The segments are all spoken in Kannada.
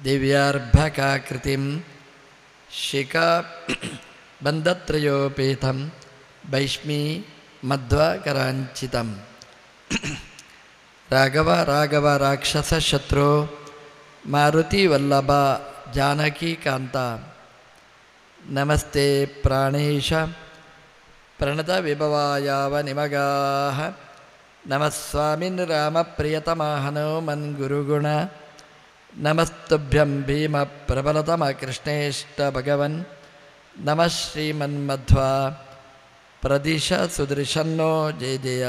ದಿವ್ಯಾರ್ಭಕಾಕೃತಿಂ ಶಿಖಾ ಬಂಧತ್ರಯೋಪೇತಂ ಭೈಷ್ಮೀ ಮಧ್ವಕರಾಂಚಿತಂ ರಾಘವ ರಾಘವ ರಾಕ್ಷಸ ಶತ್ರು ಮಾರುತಿ ವಲ್ಲಭ ಜಾನಕಿ ಕಾಂತ ನಮಸ್ತೆ ಪ್ರಾಣೇಶ ಪ್ರಣತ ವಿಭವಾಯಾವ ನಿಮಗಾಹ ನಮಃ ಸ್ವಾಮಿನ್ ರಾಮ ಪ್ರಿಯತಮಾಹನೋ ಮನ್ ಗುರುಗುಣ ನಮಸ್ತುಭ್ಯಂ ಭೀಮ ಪ್ರಬಲತಮ ಕೃಷ್ಣೇಷ್ಟ ಭಗವನ್ ನಮಃ ಶ್ರೀಮನ್ಮಧ್ವ ಪ್ರದಿಶ ಸುದೃಶನ್ನೋ ಜಯ ಜಯ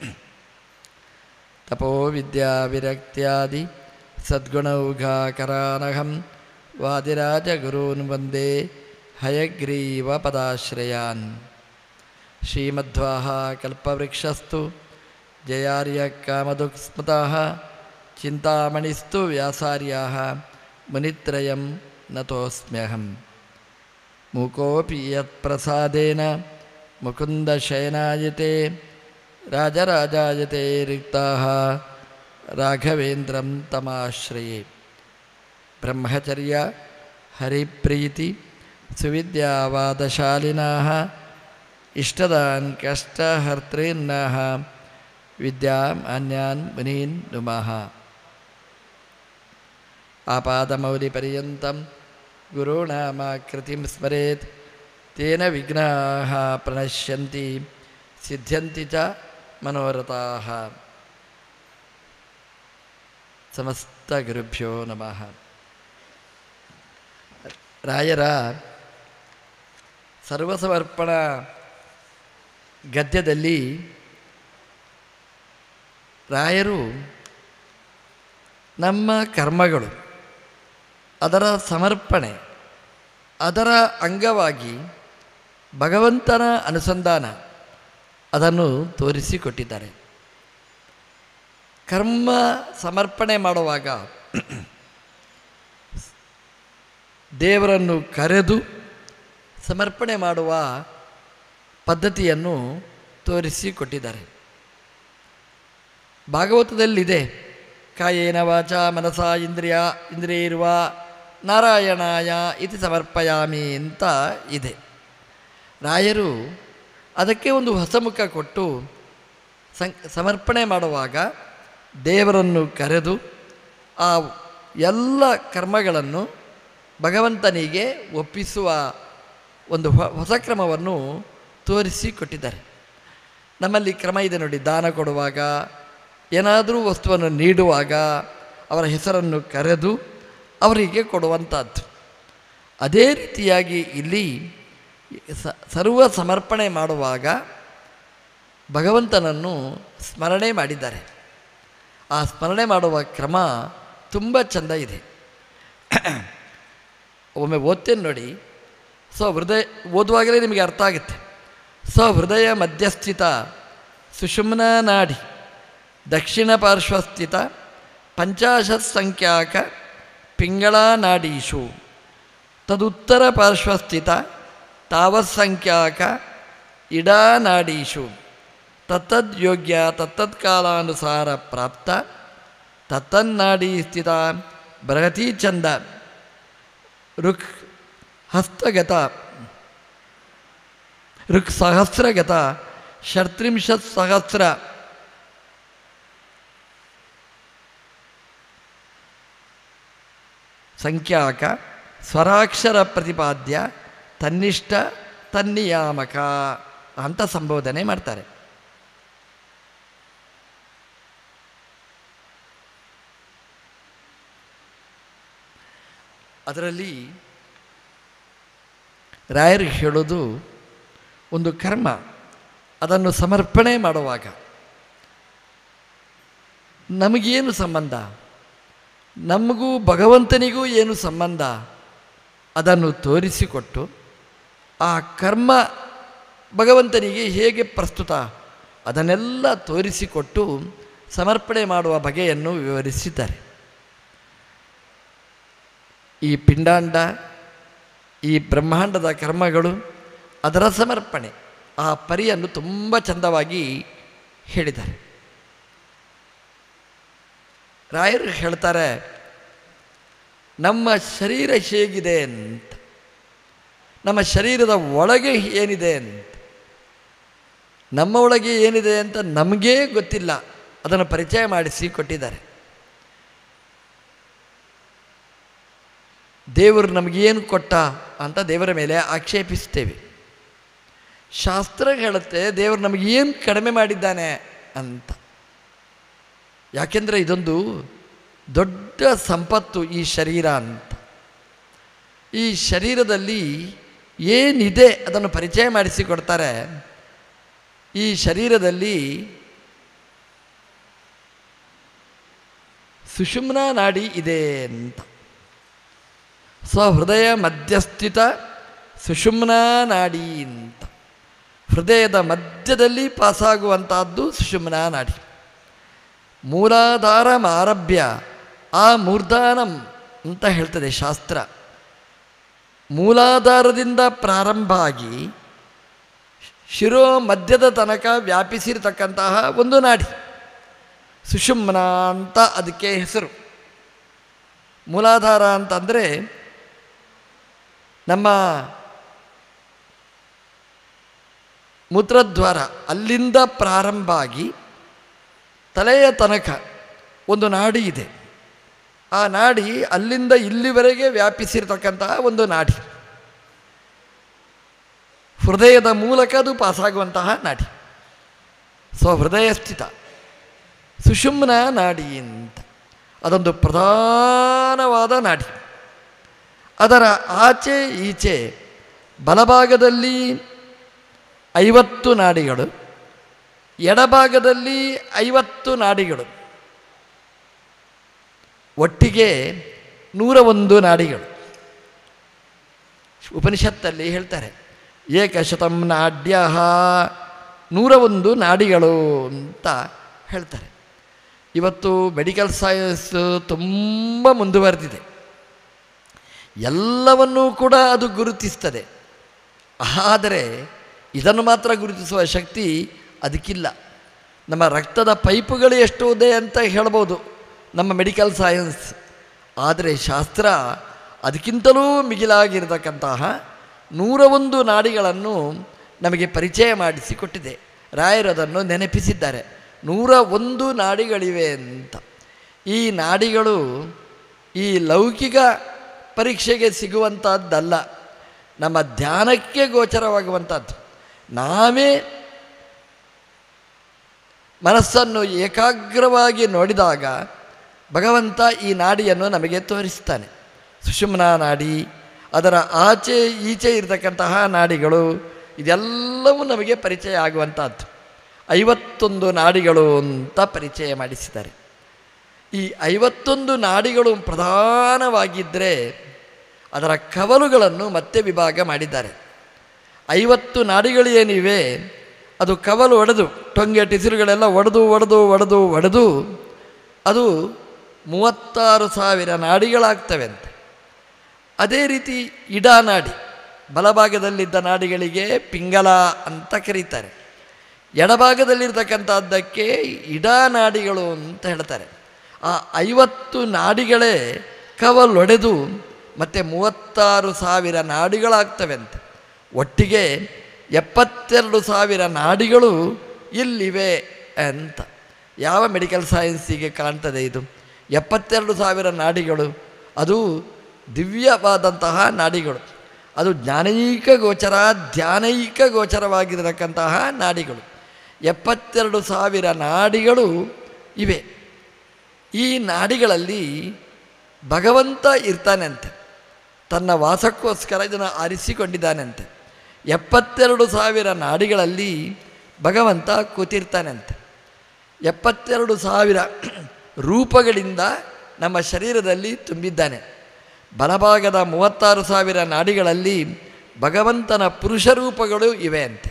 ತಪೋ ವಿದ್ಯಾ ವಿರಕ್ತ್ಯಾದಿ ಸದ್ಗುಣೌಘಾಕರಾನಹಂ ವಾದಿರಾಜಗುರೂನ್ ವಂದೇ ಹಯಗ್ರೀವ ಪದಾಶ್ರಯಾನ್ ಶ್ರೀಮಧ್ವಾಹ ಕಲ್ಪವೃಕ್ಷಸ್ತು ಜಯಾರ್ಯ ಕಾಮದುಕ್ಸ್ಮೃತಃ ಚಿಂತಾಮಣಿಸ್ತು ವ್ಯಾಸಾರ್ಯಾः ಮುನಿತ್ರಯಂ ನತೋಸ್ಮ್ಯಹಂ ಮೂಕೋಪಿ ಯತ್ಪ್ರಸಾದೇನ ಮುಕುಂದಶಯನಾಯತೆ ರಾಜರಾಜಾಯತೆ ರಿಕ್ತಾः ರಾಘವೇಂದ್ರಂ ತಮಾಶ್ರಯೇ ಬ್ರಹ್ಮಚರ್ಯ ಹರಿಪ್ರೀತಿ ಸುವಿದ್ಯಾವಾದಶಾಲಿನಾः ಇಷ್ಟದಾನ್ ಕಷ್ಟಹರ್ತॄನ್ನಃ ವಿದ್ಯಾಂ ಅನ್ಯಾನ್ ಮುನೀನ್ ನುಮಃ ಆಪಾದಮೌಲಿಪರ್ಯಂతం ಗುರುಣಾಮಾಕೃತಿಂ ಸ್ಮರೇತ್ ತೇನ ವಿಘ್ನಾಃ ಪ್ರಣಶ್ಯಂತಿ ಸಿದ್ಧ್ಯಂತಿ ಚ ಮನೋರಥಾಃ ಸಮಸ್ತ ಗುರುಭ್ಯೋ ನಮಃ ರಾಯರ ಸರ್ವಸಮರ್ಪಣ ಗದ್ಯದಲ್ಲಿ ರಾಯರು ನಮ್ಮ ಕರ್ಮಗಳು ಅದರ ಸಮರ್ಪಣೆ ಅದರ ಅಂಗವಾಗಿ ಭಗವಂತನ ಅನುಸಂಧಾನ ಅದನ್ನು ತೋರಿಸಿಕೊಟ್ಟಿದ್ದಾರೆ ಕರ್ಮ ಸಮರ್ಪಣೆ ಮಾಡುವಾಗ ದೇವರನ್ನು ಕರೆದು ಸಮರ್ಪಣೆ ಮಾಡುವ ಪದ್ಧತಿಯನ್ನು ತೋರಿಸಿಕೊಟ್ಟಿದ್ದಾರೆ ಭಾಗವತದಲ್ಲಿದೆ ಕಾಯೇನ ವಾಚ ಮನಸ ಇಂದ್ರಿಯ ಇಂದ್ರಿಯೈರ್ವ ನಾರಾಯಣಾಯ ಇತಿ ಸಮರ್ಪಯಾಮಿ ಅಂತ ಇದೆ ರಾಯರು ಅದಕ್ಕೆ ಒಂದು ಹೊಸ ಮುಖ ಕೊಟ್ಟು ಸಂ ಸಮರ್ಪಣೆ ಮಾಡುವಾಗ ದೇವರನ್ನು ಕರೆದು ಆ ಎಲ್ಲ ಕರ್ಮಗಳನ್ನು ಭಗವಂತನಿಗೆ ಒಪ್ಪಿಸುವ ಒಂದು ಹೊಸ ಕ್ರಮವನ್ನು ತೋರಿಸಿಕೊಟ್ಟಿದ್ದಾರೆ ನಮ್ಮಲ್ಲಿ ಕ್ರಮ ಇದೆ ನೋಡಿ ದಾನ ಕೊಡುವಾಗ ಏನಾದರೂ ವಸ್ತುವನ್ನು ನೀಡುವಾಗ ಅವರ ಹೆಸರನ್ನು ಕರೆದು ಅವರಿಗೆ ಕೊಡುವಂಥದ್ದು ಅದೇ ರೀತಿಯಾಗಿ ಇಲ್ಲಿ ಸ ಸರ್ವ ಸಮರ್ಪಣೆ ಮಾಡುವಾಗ ಭಗವಂತನನ್ನು ಸ್ಮರಣೆ ಮಾಡಿದ್ದಾರೆ ಆ ಸ್ಮರಣೆ ಮಾಡುವ ಕ್ರಮ ತುಂಬ ಚೆಂದ ಇದೆ ಒಮ್ಮೆ ಓದ್ತೇನೆ ನೋಡಿ ಸೊ ಹೃದಯ ಓದುವಾಗಲೇ ನಿಮಗೆ ಅರ್ಥ ಆಗುತ್ತೆ ಸೊ ಹೃದಯ ಮಧ್ಯಸ್ಥಿತ ಸುಷುಮ್ನ ನಾಡಿ ದಕ್ಷಿಣ ಪಾರ್ಶ್ವಸ್ಥಿತ ಪಂಚಾಶತ್ ಸಂಖ್ಯಾಕ ಪಿಂಗಳ ನಾಡೀಶು ತದುತ್ತರ ಪಾರ್ಶ್ವಸ್ಥಿತ ತಾವತ್ಸಂಖ್ಯಾಕ ಇಡಾ ನಾಡೀಶು ತತ್ತದ್ ಯೋಗ್ಯ ತತ್ತತ್ಕಾಲಾನುಸಾರ ಪ್ರಾಪ್ತ ತತ್ತನ್ನಾಡಿ ಸ್ಥಿತ ಬೃಹತಿ ಚಂದ ಋಕ್ ಹಸ್ತಗತ ಋಕ್ ಸಹಸ್ರಗತ ಷಟ್ತ್ರಿಂಶತ್ ಸಹಸ್ರ ಸಂಖ್ಯಾಕ ಸ್ವರಾಕ್ಷರ ಪ್ರತಿಪಾದ್ಯ ತನ್ನಿಷ್ಠ ತನ್ನಿಯಾಮಕ ಅಂತ ಸಂಬೋಧನೆ ಮಾಡ್ತಾರೆ ಅದರಲ್ಲಿ ರಾಯರು ಹೇಳೋದು ಒಂದು ಕರ್ಮ ಅದನ್ನು ಸಮರ್ಪಣೆ ಮಾಡುವಾಗ ನಮಗೇನು ಸಂಬಂಧ ನಮಗೂ ಭಗವಂತನಿಗೂ ಏನು ಸಂಬಂಧ ಅದನ್ನು ತೋರಿಸಿಕೊಟ್ಟು ಆ ಕರ್ಮ ಭಗವಂತನಿಗೆ ಹೇಗೆ ಪ್ರಸ್ತುತ ಅದನ್ನೆಲ್ಲ ತೋರಿಸಿಕೊಟ್ಟು ಸಮರ್ಪಣೆ ಮಾಡುವ ಬಗೆಯನ್ನು ವಿವರಿಸಿದ್ದಾರೆ ಈ ಪಿಂಡಾಂಡ ಈ ಬ್ರಹ್ಮಾಂಡದ ಕರ್ಮಗಳು ಅದರ ಸಮರ್ಪಣೆ ಆ ಪರಿಯನ್ನು ತುಂಬ ಚಂದವಾಗಿ ಹೇಳಿದ್ದಾರೆ ರಾಯರು ಹೇಳ್ತಾರೆ ನಮ್ಮ ಶರೀರ ಹೇಗಿದೆ ಅಂತ ನಮ್ಮ ಶರೀರದ ಒಳಗೆ ಏನಿದೆ ಅಂತ ನಮ್ಮ ಒಳಗೆ ಏನಿದೆ ಅಂತ ನಮಗೇ ಗೊತ್ತಿಲ್ಲ ಅದನ್ನು ಪರಿಚಯ ಮಾಡಿಸಿ ಕೊಟ್ಟಿದ್ದಾರೆ ದೇವರು ನಮಗೇನು ಕೊಟ್ಟ ಅಂತ ದೇವರ ಮೇಲೆ ಆಕ್ಷೇಪಿಸ್ತೇವೆ ಶಾಸ್ತ್ರ ಹೇಳುತ್ತೆ ದೇವರು ನಮಗೇನು ಕಡಿಮೆ ಮಾಡಿದ್ದಾನೆ ಅಂತ ಯಾಕೆಂದರೆ ಇದೊಂದು ದೊಡ್ಡ ಸಂಪತ್ತು ಈ ಶರೀರ ಅಂತ ಈ ಶರೀರದಲ್ಲಿ ಏನಿದೆ ಅದನ್ನು ಪರಿಚಯ ಮಾಡಿಸಿ ಕೊಡ್ತಾರೆ ಈ ಶರೀರದಲ್ಲಿ ಸುಷುಮ್ನ ನಾಡಿ ಇದೆ ಅಂತ ಸ್ವಹೃದಯ ಮಧ್ಯಸ್ಥಿತ ಸುಷುಮ್ನ ನಾಡಿ ಅಂತ ಹೃದಯದ ಮಧ್ಯದಲ್ಲಿ ಪಾಸಾಗುವಂತಹದ್ದು ಸುಷುಮ್ನ ನಾಡಿ ಮೂಲಾಧಾರಂ ಆರಭ್ಯ ಆ ಮೂರ್ಧಾನಂ ಅಂತ ಹೇಳ್ತದೆ ಶಾಸ್ತ್ರ ಮೂಲಾಧಾರದಿಂದ ಪ್ರಾರಂಭ ಆಗಿ ಶಿರೋ ಮಧ್ಯದ ತನಕ ವ್ಯಾಪಿಸಿರ್ತಕ್ಕಂತಹ ಒಂದು ನಾಡಿ ಸುಷುಮ್ನ ಅಂತ ಅದಕ್ಕೆ ಹೆಸರು ಮೂಲಾಧಾರ ಅಂತಂದರೆ ನಮ್ಮ ಮೂತ್ರದ್ವಾರ ಅಲ್ಲಿಂದ ಪ್ರಾರಂಭ ಆಗಿ ತಲೆಯ ತನಕ ಒಂದು ನಾಡಿ ಇದೆ ಆ ನಾಡಿ ಅಲ್ಲಿಂದ ಇಲ್ಲಿವರೆಗೆ ವ್ಯಾಪಿಸಿರ್ತಕ್ಕಂತಹ ಒಂದು ನಾಡಿ ಹೃದಯದ ಮೂಲಕ ಅದು ಪಾಸಾಗುವಂತಹ ನಾಡಿ ಸೊ ಹೃದಯ ಸ್ಥಿತ ಸುಷುಮ್ನ ನಾಡಿ ಅಂತ ಅದೊಂದು ಪ್ರಧಾನವಾದ ನಾಡಿ ಅದರ ಆಚೆ ಈಚೆ ಬಲಭಾಗದಲ್ಲಿ ಐವತ್ತು ನಾಡಿಗಳು ಎಡಭಾಗದಲ್ಲಿ ಐವತ್ತು ನಾಡಿಗಳು ಒಟ್ಟಿಗೆ ನೂರ ಒಂದು ನಾಡಿಗಳು ಉಪನಿಷತ್ತಲ್ಲಿ ಹೇಳ್ತಾರೆ ಏಕಶತಂ ನಾಡ್ಯ ನೂರ ಒಂದು ನಾಡಿಗಳು ಅಂತ ಹೇಳ್ತಾರೆ ಇವತ್ತು ಮೆಡಿಕಲ್ ಸೈನ್ಸ್ ತುಂಬ ಮುಂದುವರೆದಿದೆ ಎಲ್ಲವನ್ನೂ ಕೂಡ ಅದು ಗುರುತಿಸ್ತದೆ ಆದರೆ ಇದನ್ನು ಮಾತ್ರ ಗುರುತಿಸುವ ಶಕ್ತಿ ಅದಕ್ಕಿಲ್ಲ ನಮ್ಮ ರಕ್ತದ ಪೈಪುಗಳು ಎಷ್ಟು ಇದೆ ಅಂತ ಹೇಳ್ಬೋದು ನಮ್ಮ ಮೆಡಿಕಲ್ ಸೈನ್ಸ್ ಆದರೆ ಶಾಸ್ತ್ರ ಅದಕ್ಕಿಂತಲೂ ಮಿಗಿಲಾಗಿರತಕ್ಕಂತಹ ನೂರ ಒಂದು ನಾಡಿಗಳನ್ನು ನಮಗೆ ಪರಿಚಯ ಮಾಡಿಸಿಕೊಟ್ಟಿದೆ ರಾಯರು ಅದನ್ನು ನೆನಪಿಸಿದ್ದಾರೆ ನೂರ ಒಂದು ನಾಡಿಗಳಿವೆ ಅಂತ ಈ ನಾಡಿಗಳು ಈ ಲೌಕಿಕ ಪರೀಕ್ಷೆಗೆ ಸಿಗುವಂಥದ್ದಲ್ಲ ನಮ್ಮ ಧ್ಯಾನಕ್ಕೆ ಗೋಚರವಾಗುವಂಥದ್ದು ನಾವೇ ಮನಸ್ಸನ್ನು ಏಕಾಗ್ರವಾಗಿ ನೋಡಿದಾಗ ಭಗವಂತ ಈ ನಾಡಿಯನ್ನು ನಮಗೆ ತೋರಿಸ್ತಾನೆ ಸುಷುಮ್ನ ನಾಡಿ ಅದರ ಆಚೆ ಈಚೆ ಇರತಕ್ಕಂತಹ ನಾಡಿಗಳು ಇದೆಲ್ಲವೂ ನಮಗೆ ಪರಿಚಯ ಆಗುವಂಥದ್ದು ಐವತ್ತೊಂದು ನಾಡಿಗಳು ಅಂತ ಪರಿಚಯ ಮಾಡಿಸಿದ್ದಾರೆ ಈ ಐವತ್ತೊಂದು ನಾಡಿಗಳು ಪ್ರಧಾನವಾಗಿದ್ದರೆ ಅದರ ಕವಲುಗಳನ್ನು ಮತ್ತೆ ವಿಭಾಗ ಮಾಡಿದ್ದಾರೆ ಐವತ್ತು ನಾಡಿಗಳು ಏನಿವೆ ಅದು ಕವಲು ಒಡೆದು ಟೊಂಗೆ ಟಿಸಿರುಗಳೆಲ್ಲ ಒಡೆದು ಒಡೆದು ಒಡೆದು ಒಡೆದು ಅದು ಮೂವತ್ತಾರು ಸಾವಿರ ನಾಡಿಗಳಾಗ್ತವೆ ಅಂತ ಅದೇ ರೀತಿ ಇಡಾನಾಡಿ ಬಲಭಾಗದಲ್ಲಿದ್ದ ನಾಡಿಗಳಿಗೆ ಪಿಂಗಲ ಅಂತ ಕರೀತಾರೆ ಎಡಭಾಗದಲ್ಲಿರ್ತಕ್ಕಂಥದ್ದಕ್ಕೆ ಇಡಾನಾಡಿಗಳು ಅಂತ ಹೇಳ್ತಾರೆ ಆ ಐವತ್ತು ನಾಡಿಗಳೇ ಕವಲೊಡೆದು ಮತ್ತು ಮೂವತ್ತಾರು ಸಾವಿರ ನಾಡಿಗಳಾಗ್ತವೆ ಅಂತ ಒಟ್ಟಿಗೆ ಎಪ್ಪತ್ತೆರಡು ಸಾವಿರ ನಾಡಿಗಳು ಇಲ್ಲಿವೆ ಅಂತ ಯಾವ ಮೆಡಿಕಲ್ ಸೈನ್ಸಿಗೆ ಕಾಣ್ತದೆ ಇದು ಎಪ್ಪತ್ತೆರಡು ಸಾವಿರ ನಾಡಿಗಳು ಅದು ದಿವ್ಯವಾದಂತಹ ನಾಡಿಗಳು ಅದು ಜ್ಞಾನೈಕ ಗೋಚರ ಧ್ಯಾನೈಕ ಗೋಚರವಾಗಿರತಕ್ಕಂತಹ ನಾಡಿಗಳು ಎಪ್ಪತ್ತೆರಡು ಸಾವಿರ ನಾಡಿಗಳು ಇವೆ ಈ ನಾಡಿಗಳಲ್ಲಿ ಭಗವಂತ ಇರ್ತಾನಂತೆ ತನ್ನ ವಾಸಕ್ಕೋಸ್ಕರ ಇದನ್ನು ಆರಿಸಿಕೊಂಡಿದ್ದಾನಂತೆ ಎಪ್ಪತ್ತೆರಡು ಸಾವಿರ ನಾಡಿಗಳಲ್ಲಿ ಭಗವಂತ ಕೂತಿರ್ತಾನಂತೆ ಎಪ್ಪತ್ತೆರಡು ಸಾವಿರ ರೂಪಗಳಿಂದ ನಮ್ಮ ಶರೀರದಲ್ಲಿ ತುಂಬಿದ್ದಾನೆ ಬಲಭಾಗದ ಮೂವತ್ತಾರು ಸಾವಿರ ನಾಡಿಗಳಲ್ಲಿ ಭಗವಂತನ ಪುರುಷ ರೂಪಗಳು ಇವೆ ಅಂತೆ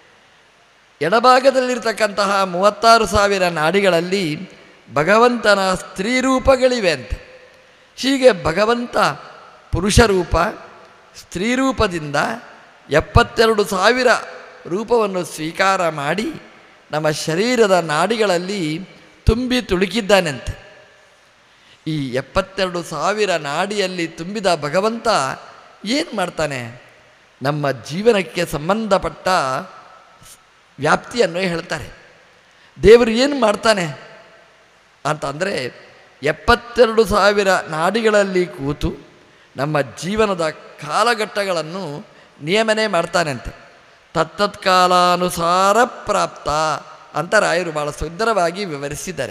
ಎಡಭಾಗದಲ್ಲಿರ್ತಕ್ಕಂತಹ ಮೂವತ್ತಾರು ಸಾವಿರ ನಾಡಿಗಳಲ್ಲಿ ಭಗವಂತನ ಸ್ತ್ರೀ ರೂಪಗಳಿವೆ ಅಂತೆ ಹೀಗೆ ಭಗವಂತ ಪುರುಷ ರೂಪ ಸ್ತ್ರೀ ರೂಪದಿಂದ ಎಪ್ಪತ್ತೆರಡು ಸಾವಿರ ರೂಪವನ್ನು ಸ್ವೀಕಾರ ಮಾಡಿ ನಮ್ಮ ಶರೀರದ ನಾಡಿಗಳಲ್ಲಿ ತುಂಬಿ ತುಳುಕಿದ್ದಾನಂತೆ ಈ ಎಪ್ಪತ್ತೆರಡು ಸಾವಿರ ನಾಡಿಯಲ್ಲಿ ತುಂಬಿದ ಭಗವಂತ ಏನು ಮಾಡ್ತಾನೆ ನಮ್ಮ ಜೀವನಕ್ಕೆ ಸಂಬಂಧಪಟ್ಟ ವ್ಯಾಪ್ತಿಯನ್ನು ಹೇಳ್ತಾರೆ ದೇವರು ಏನು ಮಾಡ್ತಾನೆ ಅಂತಂದರೆ ಎಪ್ಪತ್ತೆರಡು ಸಾವಿರ ನಾಡಿಗಳಲ್ಲಿ ಕೂತು ನಮ್ಮ ಜೀವನದ ಕಾಲಘಟ್ಟಗಳನ್ನು ನಿಯಮನೆ ಮಾಡ್ತಾನಂತೆ ತತ್ತತ್ಕಾಲಾನುಸಾರ ಪ್ರಾಪ್ತ ಅಂತ ರಾಯರು ಭಾಳ ಸುಂದರವಾಗಿ ವಿವರಿಸಿದ್ದಾರೆ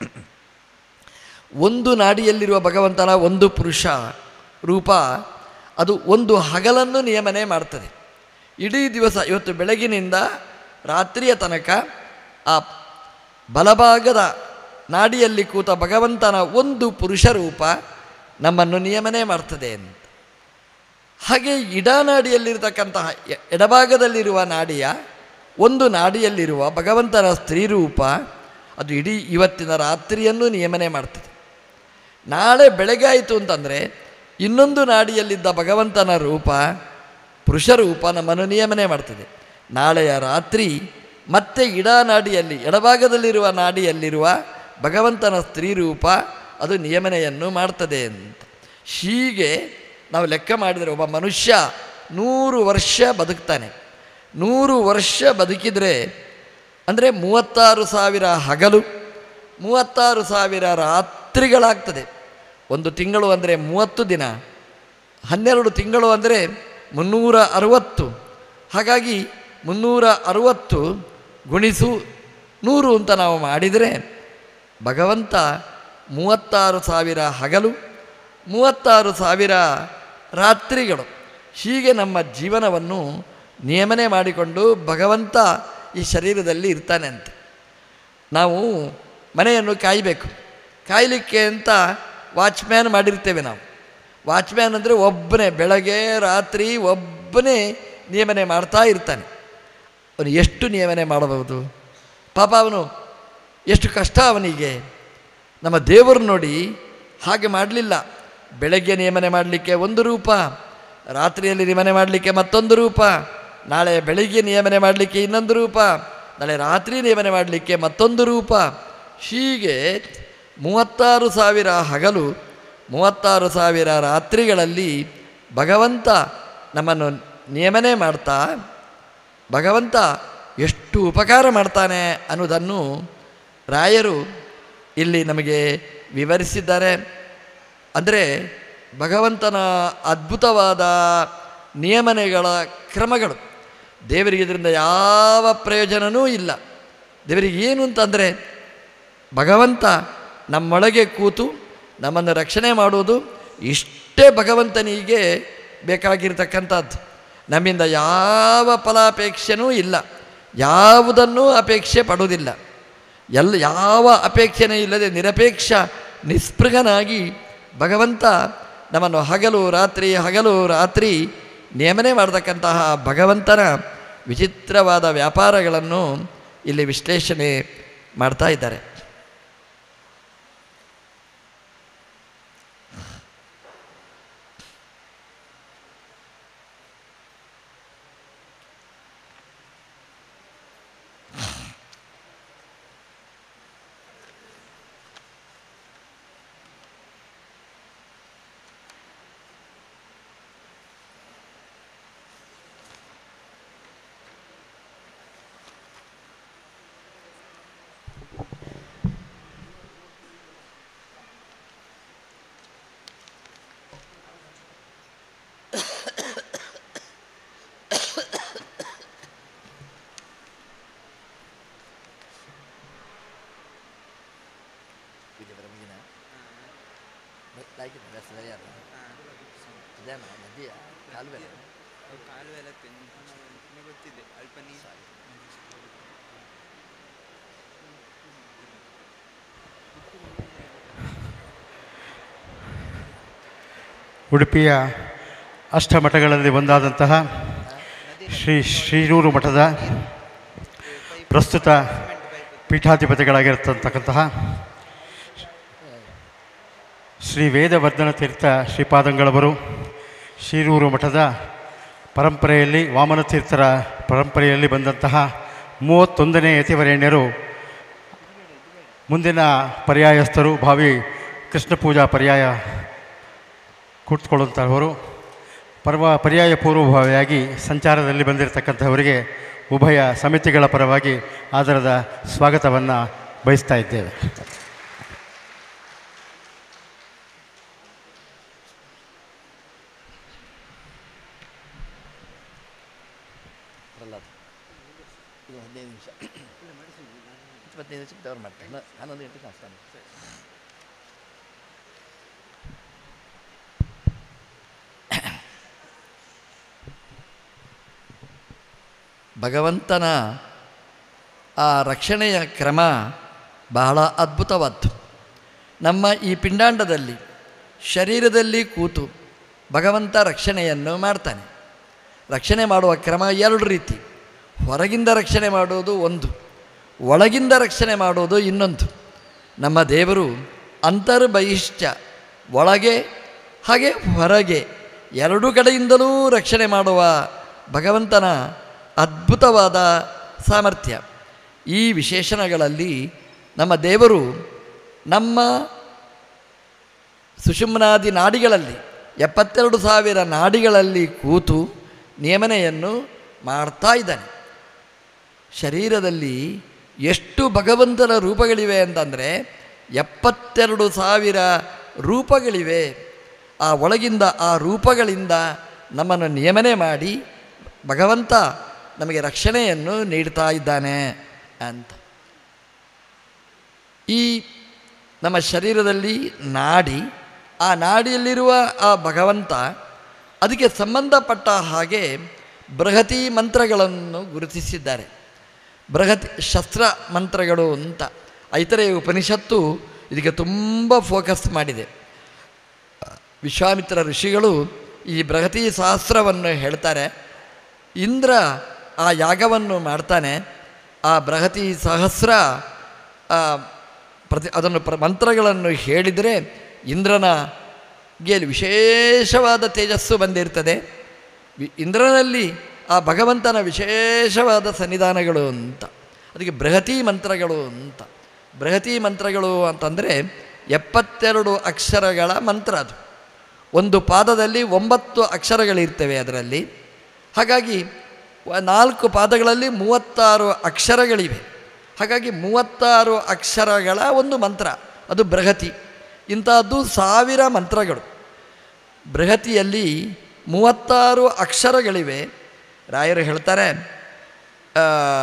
ಒಂದು ನಾಡಿಯಲ್ಲಿರುವ ಭಗವಂತನ ಒಂದು ಪುರುಷ ರೂಪ ಅದು ಒಂದು ಹಗಲನ್ನು ನಿಯಮನೆ ಮಾಡ್ತದೆ ಇಡೀ ದಿವಸ ಇವತ್ತು ಬೆಳಗಿನಿಂದ ರಾತ್ರಿಯ ತನಕ ಆ ಬಲಭಾಗದ ನಾಡಿಯಲ್ಲಿ ಕೂತ ಭಗವಂತನ ಒಂದು ಪುರುಷ ರೂಪ ನಮ್ಮನ್ನು ನಿಯಮನೆ ಮಾಡ್ತದೆ ಅಂತ ಹಾಗೆ ಇಡನಾಡಿಯಲ್ಲಿರ್ತಕ್ಕಂತಹ ಎ- ಎಡಭಾಗದಲ್ಲಿರುವ ನಾಡಿಯ ಒಂದು ನಾಡಿಯಲ್ಲಿರುವ ಭಗವಂತನ ಸ್ತ್ರೀ ರೂಪ ಅದು ಇಡೀ ಇವತ್ತಿನ ರಾತ್ರಿಯನ್ನು ನಿಯಮನೆ ಮಾಡ್ತದೆ ನಾಳೆ ಬೆಳಗಾಯಿತು ಅಂತಂದರೆ ಇನ್ನೊಂದು ನಾಡಿಯಲ್ಲಿದ್ದ ಭಗವಂತನ ರೂಪ ಪುರುಷ ರೂಪ ನಮ್ಮನ್ನು ನಿಯಮನೆ ಮಾಡ್ತದೆ ನಾಳೆಯ ರಾತ್ರಿ ಮತ್ತೆ ಇಡನಾಡಿಯಲ್ಲಿ ಎಡಭಾಗದಲ್ಲಿರುವ ನಾಡಿಯಲ್ಲಿರುವ ಭಗವಂತನ ಸ್ತ್ರೀ ರೂಪ ಅದು ನಿಯಮನೆಯನ್ನು ಮಾಡ್ತದೆ ಅಂತ ಹೀಗೆ ನಾವು ಲೆಕ್ಕ ಮಾಡಿದರೆ ಒಬ್ಬ ಮನುಷ್ಯ ನೂರು ವರ್ಷ ಬದುಕ್ತಾನೆ ನೂರು ವರ್ಷ ಬದುಕಿದರೆ ಅಂದರೆ ಮೂವತ್ತಾರು ಸಾವಿರ ಹಗಲು ಮೂವತ್ತಾರು ಸಾವಿರ ರಾತ್ರಿಗಳಾಗ್ತದೆ ಒಂದು ತಿಂಗಳು ಅಂದರೆ ಮೂವತ್ತು ದಿನ ಹನ್ನೆರಡು ತಿಂಗಳು ಅಂದರೆ ಮುನ್ನೂರ ಅರುವತ್ತು ಹಾಗಾಗಿ ಮುನ್ನೂರ ಅರುವತ್ತು ಗುಣಿಸು ನೂರು ಅಂತ ನಾವು ಮಾಡಿದರೆ ಭಗವಂತ ಮೂವತ್ತಾರು ಸಾವಿರ ಹಗಲು ಮೂವತ್ತಾರು ಸಾವಿರ ರಾತ್ರಿಗಳು ಹೀಗೆ ನಮ್ಮ ಜೀವನವನ್ನು ನಿಯಮನೆ ಮಾಡಿಕೊಂಡು ಭಗವಂತ ಈ ಶರೀರದಲ್ಲಿ ಇರ್ತಾನೆ ಅಂತ ನಾವು ಮನೆಯನ್ನು ಕಾಯಬೇಕು ಕಾಯಲಿಕ್ಕೆ ಅಂತ ವಾಚ್ಮ್ಯಾನ್ ಮಾಡಿರ್ತೇವೆ ನಾವು ವಾಚ್ಮ್ಯಾನ್ ಅಂದರೆ ಒಬ್ಬನೇ ಬೆಳಗ್ಗೆ ರಾತ್ರಿ ಒಬ್ಬನೇ ನಿಯಮನೆ ಮಾಡ್ತಾ ಇರ್ತಾನೆ ಅವನು ಎಷ್ಟು ನಿಯಮನೆ ಮಾಡಬಹುದು ಪಾಪ ಅವನು ಎಷ್ಟು ಕಷ್ಟ ಅವನಿಗೆ ನಮ್ಮ ದೇವರು ನೋಡಿ ಹಾಗೆ ಮಾಡಲಿಲ್ಲ ಬೆಳಗ್ಗೆ ನಿಯಮನೆ ಮಾಡಲಿಕ್ಕೆ ಒಂದು ರೂಪ ರಾತ್ರಿಯಲ್ಲಿ ನಿಯಮನೆ ಮಾಡಲಿಕ್ಕೆ ಮತ್ತೊಂದು ರೂಪ ನಾಳೆ ಬೆಳಿಗ್ಗೆ ನಿಯಮನೆ ಮಾಡಲಿಕ್ಕೆ ಇನ್ನೊಂದು ರೂಪ ನಾಳೆ ರಾತ್ರಿ ನಿಯಮನೆ ಮಾಡಲಿಕ್ಕೆ ಮತ್ತೊಂದು ರೂಪ ಹೀಗೆ ಮೂವತ್ತಾರು ಸಾವಿರ ಹಗಲು ಮೂವತ್ತಾರು ಸಾವಿರ ರಾತ್ರಿಗಳಲ್ಲಿ ಭಗವಂತ ನಮ್ಮನ್ನು ನಿಯಮನೆ ಮಾಡ್ತಾ ಭಗವಂತ ಎಷ್ಟು ಉಪಕಾರ ಮಾಡ್ತಾನೆ ಅನ್ನೋದನ್ನು ರಾಯರು ಇಲ್ಲಿ ನಮಗೆ ವಿವರಿಸಿದ್ದಾರೆ ಅಂದರೆ ಭಗವಂತನ ಅದ್ಭುತವಾದ ನಿಯಮನೆಗಳ ಕ್ರಮಗಳು ದೇವರಿಗೆ ಇದರಿಂದ ಯಾವ ಪ್ರಯೋಜನವೂ ಇಲ್ಲ ದೇವರಿಗೆ ಏನು ಅಂತಂದರೆ ಭಗವಂತ ನಮ್ಮೊಳಗೆ ಕೂತು ನಮ್ಮನ್ನು ರಕ್ಷಣೆ ಮಾಡುವುದು ಇಷ್ಟೇ ಭಗವಂತನಿಗೆ ಬೇಕಾಗಿರ್ತಕ್ಕಂಥದ್ದು ನಮ್ಮಿಂದ ಯಾವ ಫಲಾಪೇಕ್ಷೆನೂ ಇಲ್ಲ ಯಾವುದನ್ನೂ ಅಪೇಕ್ಷೆ ಪಡುವುದಿಲ್ಲ ಎಲ್ಲ ಯಾವ ಅಪೇಕ್ಷೆನೇ ಇಲ್ಲದೆ ನಿರಪೇಕ್ಷ ನಿಸ್ಪೃಹನಾಗಿ ಭಗವಂತ ನಮ್ಮನ್ನು ಹಗಲು ರಾತ್ರಿ ಹಗಲು ರಾತ್ರಿ ನೇಮನೆ ಮಾಡತಕ್ಕಂತಹ ಭಗವಂತನ ವಿಚಿತ್ರವಾದ ವ್ಯಾಪಾರಗಳನ್ನು ಇಲ್ಲಿ ವಿಶ್ಲೇಷಣೆ ಮಾಡ್ತಾ ಇದ್ದಾರೆ ಕಾಲುವೆ ಎಲ್ಲ ತೆಂಗು ಗೊತ್ತಿದೆ ಅಲ್ಪ ನೀರು ಉಡುಪಿಯ ಅಷ್ಟಮಠಗಳಲ್ಲಿ ಒಂದಾದಂತಹ ಶ್ರೀ ಶ್ರೀರೂರು ಮಠದ ಪ್ರಸ್ತುತ ಪೀಠಾಧಿಪತಿಗಳಾಗಿರತಕ್ಕಂತಹ ಶ್ರೀ ವೇದವರ್ಧನ ತೀರ್ಥ ಶ್ರೀಪಾದಂಗಳವರು ಶ್ರೀರೂರು ಮಠದ ಪರಂಪರೆಯಲ್ಲಿ ವಾಮನ ತೀರ್ಥರ ಪರಂಪರೆಯಲ್ಲಿ ಬಂದಂತಹ ಮೂವತ್ತೊಂದನೇ ಯತಿವರೇಣ್ಯರು ಮುಂದಿನ ಪರ್ಯಾಯಸ್ಥರು ಭಾವಿ ಕೃಷ್ಣ ಪೂಜಾ ಪರ್ಯಾಯ ಕೂತ್ಕೊಳ್ಳುವಂಥವರು ಪರ್ವ ಪರ್ಯಾಯ ಪೂರ್ವಭಾವಿಯಾಗಿ ಸಂಚಾರದಲ್ಲಿ ಬಂದಿರತಕ್ಕಂಥವರಿಗೆ ಉಭಯ ಸಮಿತಿಗಳ ಪರವಾಗಿ ಆದರದ ಸ್ವಾಗತವನ್ನು ಬಯಸ್ತಾ ಇದ್ದೇವೆ ಪ್ರಹ್ಲಾದ್ ಇದು ಹದಿನೈದು ನಿಮಿಷ ಇಪ್ಪತ್ತೈದು ನಿಮಿಷಕ್ಕೆ ದವ್ರು ಮಾಡ್ತಾರೆ ಹನ್ನೊಂದು ಗಂಟೆಗೆ ಕಾಣಿಸ್ತಾನೆ ಭಗವಂತನ ಆ ರಕ್ಷಣೆಯ ಕ್ರಮ ಬಹಳ ಅದ್ಭುತವಾದ್ದು ನಮ್ಮ ಈ ಪಿಂಡಾಂಡದಲ್ಲಿ ಶರೀರದಲ್ಲಿ ಕೂತು ಭಗವಂತ ರಕ್ಷಣೆಯನ್ನು ಮಾಡ್ತಾನೆ ರಕ್ಷಣೆ ಮಾಡುವ ಕ್ರಮ ಎರಡು ರೀತಿ ಹೊರಗಿಂದ ರಕ್ಷಣೆ ಮಾಡುವುದು ಒಂದು ಒಳಗಿಂದ ರಕ್ಷಣೆ ಮಾಡುವುದು ಇನ್ನೊಂದು ನಮ್ಮ ದೇವರು ಅಂತರ್ಬಹಿಷ್ಠ ಒಳಗೆ ಹಾಗೆ ಹೊರಗೆ ಎರಡೂ ಕಡೆಯಿಂದಲೂ ರಕ್ಷಣೆ ಮಾಡುವ ಭಗವಂತನ ಅದ್ಭುತವಾದ ಸಾಮರ್ಥ್ಯ ಈ ವಿಶೇಷಣಗಳಲ್ಲಿ ನಮ್ಮ ದೇವರು ನಮ್ಮ ಸುಷುಮ್ನಾದಿ ನಾಡಿಗಳಲ್ಲಿ ಎಪ್ಪತ್ತೆರಡು ಸಾವಿರ ನಾಡಿಗಳಲ್ಲಿ ಕೂತು ನಿಯಮನೆಯನ್ನು ಮಾಡ್ತಾ ಇದ್ದಾನೆ ಶರೀರದಲ್ಲಿ ಎಷ್ಟು ಭಗವಂತನ ರೂಪಗಳಿವೆ ಅಂತಂದರೆ ಎಪ್ಪತ್ತೆರಡು ಸಾವಿರ ರೂಪಗಳಿವೆ ಆ ಒಳಗಿಂದ ಆ ರೂಪಗಳಿಂದ ನಮ್ಮನ್ನು ನಿಯಮನೆ ಮಾಡಿ ಭಗವಂತ ನಮಗೆ ರಕ್ಷಣೆಯನ್ನು ನೀಡ್ತಾ ಇದ್ದಾನೆ ಅಂತ ಈ ನಮ್ಮ ಶರೀರದಲ್ಲಿ ನಾಡಿ ಆ ನಾಡಿಯಲ್ಲಿರುವ ಆ ಭಗವಂತ ಅದಕ್ಕೆ ಸಂಬಂಧಪಟ್ಟ ಹಾಗೆ ಬೃಹತಿ ಮಂತ್ರಗಳನ್ನು ಗುರುತಿಸಿದ್ದಾರೆ ಬೃಹತಿ ಶಸ್ತ್ರ ಮಂತ್ರಗಳು ಅಂತ ಐತರೆಯ ಉಪನಿಷತ್ತು ಇದಕ್ಕೆ ತುಂಬ ಫೋಕಸ್ ಮಾಡಿದೆ ವಿಶ್ವಾಮಿತ್ರ ಋಷಿಗಳು ಈ ಬೃಹತಿ ಸಹಸ್ರವನ್ನು ಹೇಳ್ತಾರೆ ಇಂದ್ರ ಆ ಯಾಗವನ್ನು ಮಾಡ್ತಾನೆ ಆ ಬೃಹತಿ ಸಹಸ್ರ ಆ, ಪ್ರತಿ ಅದನ್ನು ಪ್ರ ಮಂತ್ರಗಳನ್ನು ಹೇಳಿದರೆ ಇಂದ್ರನ ಗೆ ವಿಶೇಷವಾದ ತೇಜಸ್ಸು ಬಂದಿರ್ತದೆ ವಿ- ಇಂದ್ರನಲ್ಲಿ ಆ ಭಗವಂತನ ವಿಶೇಷವಾದ ಸನ್ನಿಧಾನಗಳು ಅಂತ ಅದಕ್ಕೆ ಬೃಹತಿ ಮಂತ್ರಗಳು ಅಂತ ಬೃಹತಿ ಮಂತ್ರಗಳು ಅಂತಂದರೆ ಎಪ್ಪತ್ತೆರಡು ಅಕ್ಷರಗಳ ಮಂತ್ರ ಅದು ಒಂದು ಪಾದದಲ್ಲಿ ಒಂಬತ್ತು ಅಕ್ಷರಗಳಿರ್ತವೆ ಅದರಲ್ಲಿ ಹಾಗಾಗಿ ವ- ನಾಲ್ಕು ಪಾದಗಳಲ್ಲಿ ಮೂವತ್ತಾರು ಅಕ್ಷರಗಳಿವೆ ಹಾಗಾಗಿ ಮೂವತ್ತಾರು ಅಕ್ಷರಗಳ ಒಂದು ಮಂತ್ರ ಅದು ಬೃಹತಿ ಇಂಥದ್ದು ಸಾವಿರ ಮಂತ್ರಗಳು ಬೃಹತಿಯಲ್ಲಿ ಮೂವತ್ತಾರು ಅಕ್ಷರಗಳಿವೆ ರಾಯರು ಹೇಳ್ತಾರೆ ಆ,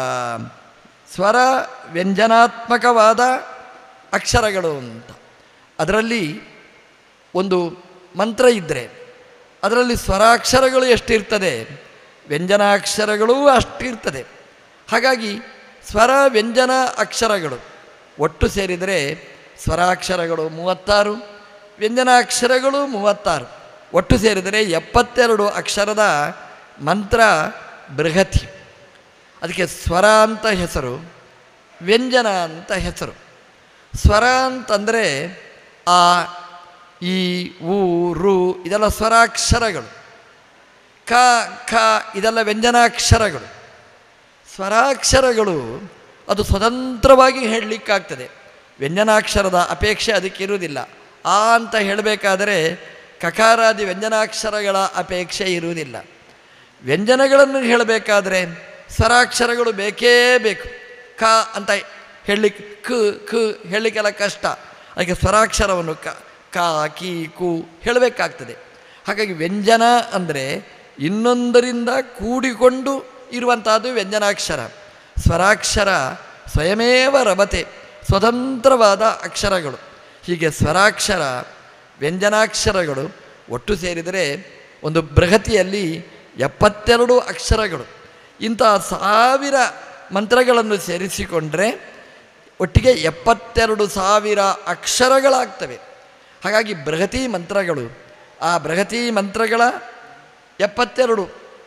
ಸ್ವರ ವ್ಯಂಜನಾತ್ಮಕವಾದ ಅಕ್ಷರಗಳು ಅಂತ ಅದರಲ್ಲಿ ಒಂದು ಮಂತ್ರ ಇದ್ದರೆ ಅದರಲ್ಲಿ ಸ್ವರಾಕ್ಷರಗಳು ಎಷ್ಟಿರ್ತದೆ ವ್ಯಂಜನಾಕ್ಷರಗಳೂ ಅಷ್ಟಿರ್ತದೆ ಹಾಗಾಗಿ ಸ್ವರ ವ್ಯಂಜನ ಅಕ್ಷರಗಳು ಒಟ್ಟು ಸೇರಿದರೆ ಸ್ವರಾಕ್ಷರಗಳು ಮೂವತ್ತಾರು ವ್ಯಂಜನಾಕ್ಷರಗಳು ಮೂವತ್ತಾರು ಒಟ್ಟು ಸೇರಿದರೆ ಎಪ್ಪತ್ತೆರಡು ಅಕ್ಷರದ ಮಂತ್ರ ಬೃಹತಿ ಅದಕ್ಕೆ ಸ್ವರ ಅಂತ ಹೆಸರು ವ್ಯಂಜನ ಅಂತ ಹೆಸರು ಸ್ವರ ಅಂತಂದರೆ ಆ ಈ ಊ ರು ಇದೆಲ್ಲ ಸ್ವರಾಕ್ಷರಗಳು ಕ ಖ ಇದೆಲ್ಲ ವ್ಯಂಜನಾಕ್ಷರಗಳು ಸ್ವರಾಕ್ಷರಗಳು ಅದು ಸ್ವತಂತ್ರವಾಗಿ ಹೇಳಲಿಕ್ಕಾಗ್ತದೆ ವ್ಯಂಜನಾಕ್ಷರದ ಅಪೇಕ್ಷೆ ಅದಕ್ಕೆ ಇರುವುದಿಲ್ಲ ಆ ಅಂತ ಹೇಳಬೇಕಾದರೆ ಕಕಾರಾದಿ ವ್ಯಂಜನಾಕ್ಷರಗಳ ಅಪೇಕ್ಷೆ ಇರುವುದಿಲ್ಲ ವ್ಯಂಜನಗಳನ್ನು ಹೇಳಬೇಕಾದ್ರೆ ಸ್ವರಾಕ್ಷರಗಳು ಬೇಕೇ ಬೇಕು ಕ ಅಂತ ಹೇಳಲಿಕ್ಕೆ ಕ ಕ ಹೇಳಲಿಕ್ಕೆಲ್ಲ ಕಷ್ಟ ಅದಕ್ಕೆ ಸ್ವರಾಕ್ಷರವನ್ನು ಕ ಕ ಕಿ ಕು ಹೇಳಬೇಕಾಗ್ತದೆ ಹಾಗಾಗಿ ವ್ಯಂಜನ ಅಂದರೆ ಇನ್ನೊಂದರಿಂದ ಕೂಡಿಕೊಂಡು ಇರುವಂಥದ್ದು ವ್ಯಂಜನಾಕ್ಷರ ಸ್ವರಾಕ್ಷರ ಸ್ವಯಮೇವ ರಮತೆ ಸ್ವತಂತ್ರವಾದ ಅಕ್ಷರಗಳು ಹೀಗೆ ಸ್ವರಾಕ್ಷರ ವ್ಯಂಜನಾಕ್ಷರಗಳು ಒಟ್ಟು ಸೇರಿದರೆ ಒಂದು ಬೃಹತಿಯಲ್ಲಿ ಎಪ್ಪತ್ತೆರಡು ಅಕ್ಷರಗಳು ಇಂಥ ಸಾವಿರ ಮಂತ್ರಗಳನ್ನು ಸೇರಿಸಿಕೊಂಡ್ರೆ ಒಟ್ಟಿಗೆ ಎಪ್ಪತ್ತೆರಡು ಸಾವಿರ ಅಕ್ಷರಗಳಾಗ್ತವೆ ಹಾಗಾಗಿ ಬೃಹತಿ ಮಂತ್ರಗಳು ಆ ಬೃಹತಿ ಮಂತ್ರಗಳ ಎಪ್ಪತ್ತೆರಡು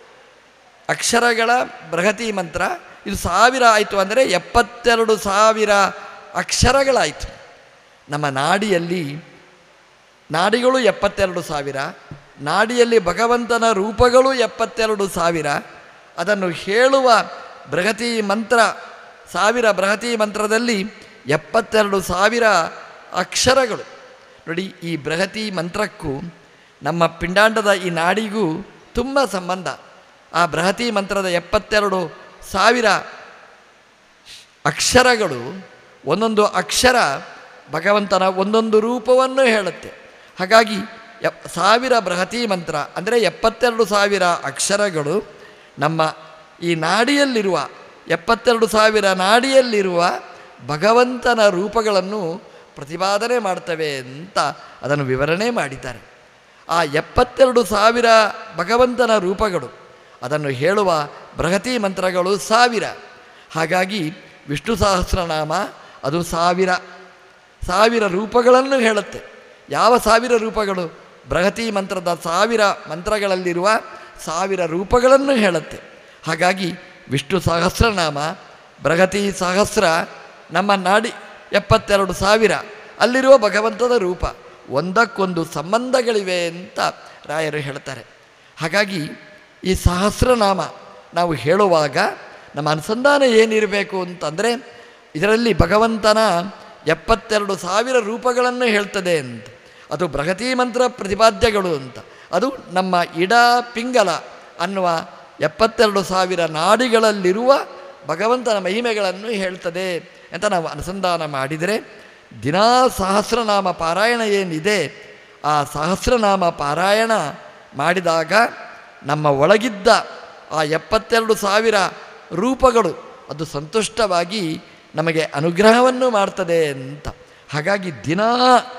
ಅಕ್ಷರಗಳ ಬೃಹತಿ ಮಂತ್ರ ಇದು ಸಾವಿರ ಆಯಿತು ಅಂದರೆ ಎಪ್ಪತ್ತೆರಡು ಸಾವಿರ ಅಕ್ಷರಗಳಾಯಿತು ನಮ್ಮ ನಾಡಿಯಲ್ಲಿ ನಾಡಿಗಳು ಎಪ್ಪತ್ತೆರಡು ಸಾವಿರ ನಾಡಿಯಲ್ಲಿ ಭಗವಂತನ ರೂಪಗಳು ಎಪ್ಪತ್ತೆರಡು ಸಾವಿರ ಅದನ್ನು ಹೇಳುವ ಬೃಹತಿ ಮಂತ್ರ ಸಾವಿರ ಬೃಹತಿ ಮಂತ್ರದಲ್ಲಿ ಎಪ್ಪತ್ತೆರಡು ಸಾವಿರ ಅಕ್ಷರಗಳು ನೋಡಿ ಈ ಬೃಹತಿ ಮಂತ್ರಕ್ಕೂ ನಮ್ಮ ಪಿಂಡಾಂಡದ ಈ ನಾಡಿಗೂ ತುಂಬ ಸಂಬಂಧ ಆ ಬೃಹತಿ ಮಂತ್ರದ ಎಪ್ಪತ್ತೆರಡು ಸಾವಿರ ಅಕ್ಷರಗಳು ಒಂದೊಂದು ಅಕ್ಷರ ಭಗವಂತನ ಒಂದೊಂದು ರೂಪವನ್ನು ಹೇಳುತ್ತೆ ಹಾಗಾಗಿ ಎಪ್ ಸಾವಿರ ಬೃಹತಿ ಮಂತ್ರ ಅಂದರೆ ಎಪ್ಪತ್ತೆರಡು ಸಾವಿರ ಅಕ್ಷರಗಳು ನಮ್ಮ ಈ ನಾಡಿಯಲ್ಲಿರುವ ಎಪ್ಪತ್ತೆರಡು ಸಾವಿರ ನಾಡಿಯಲ್ಲಿರುವ ಭಗವಂತನ ರೂಪಗಳನ್ನು ಪ್ರತಿಪಾದನೆ ಮಾಡ್ತವೆ ಅಂತ ಅದನ್ನು ವಿವರಣೆ ಮಾಡಿದ್ದಾರೆ ಆ ಎಪ್ಪತ್ತೆರಡು ಸಾವಿರ ಭಗವಂತನ ರೂಪಗಳು ಅದನ್ನು ಹೇಳುವ ಬೃಹತಿ ಮಂತ್ರಗಳು ಸಾವಿರ ಹಾಗಾಗಿ ವಿಷ್ಣು ಸಹಸ್ರನಾಮ ಅದು ಸಾವಿರ ಸಾವಿರ ರೂಪಗಳನ್ನು ಹೇಳುತ್ತೆ ಯಾವ ಸಾವಿರ ರೂಪಗಳು ಬೃಹತಿ ಮಂತ್ರದ ಸಾವಿರ ಮಂತ್ರಗಳಲ್ಲಿರುವ ಸಾವಿರ ರೂಪಗಳನ್ನು ಹೇಳುತ್ತೆ ಹಾಗಾಗಿ ವಿಷ್ಣು ಸಹಸ್ರನಾಮ ಬೃಹತಿ ಸಹಸ್ರ ನಮ್ಮ ನಾಡಿ ಎಪ್ಪತ್ತೆರಡು ಸಾವಿರ ಅಲ್ಲಿರುವ ಭಗವಂತನ ರೂಪ ಒಂದಕ್ಕೊಂದು ಸಂಬಂಧಗಳಿವೆ ಅಂತ ರಾಯರು ಹೇಳ್ತಾರೆ ಹಾಗಾಗಿ ಈ ಸಹಸ್ರನಾಮ ನಾವು ಹೇಳುವಾಗ ನಮ್ಮ ಅನುಸಂಧಾನ ಏನಿರಬೇಕು ಅಂತಂದರೆ ಇದರಲ್ಲಿ ಭಗವಂತನ ಎಪ್ಪತ್ತೆರಡು ಸಾವಿರ ರೂಪಗಳನ್ನು ಹೇಳ್ತದೆ ಅಂತ ಅದು ಬೃಹತಿ ಮಂತ್ರ ಪ್ರತಿಪಾದ್ಯಗಳು ಅಂತ ಅದು ನಮ್ಮ ಇಡ ಪಿಂಗಲ ಅನ್ನುವ ಎಪ್ಪತ್ತೆರಡು ಸಾವಿರ ನಾಡಿಗಳಲ್ಲಿರುವ ಭಗವಂತನ ಮಹಿಮೆಗಳನ್ನು ಹೇಳ್ತದೆ ಅಂತ ನಾವು ಅನುಸಂಧಾನ ಮಾಡಿದರೆ ದಿನಾ ಸಹಸ್ರನಾಮ ಪಾರಾಯಣ ಏನಿದೆ ಆ ಸಹಸ್ರನಾಮ ಪಾರಾಯಣ ಮಾಡಿದಾಗ ನಮ್ಮ ಒಳಗಿದ್ದ ಆ ಎಪ್ಪತ್ತೆರಡು ಸಾವಿರ ರೂಪಗಳು ಅದು ಸಂತುಷ್ಟವಾಗಿ ನಮಗೆ ಅನುಗ್ರಹವನ್ನು ಮಾಡ್ತದೆ ಅಂತ ಹಾಗಾಗಿ ದಿನಾ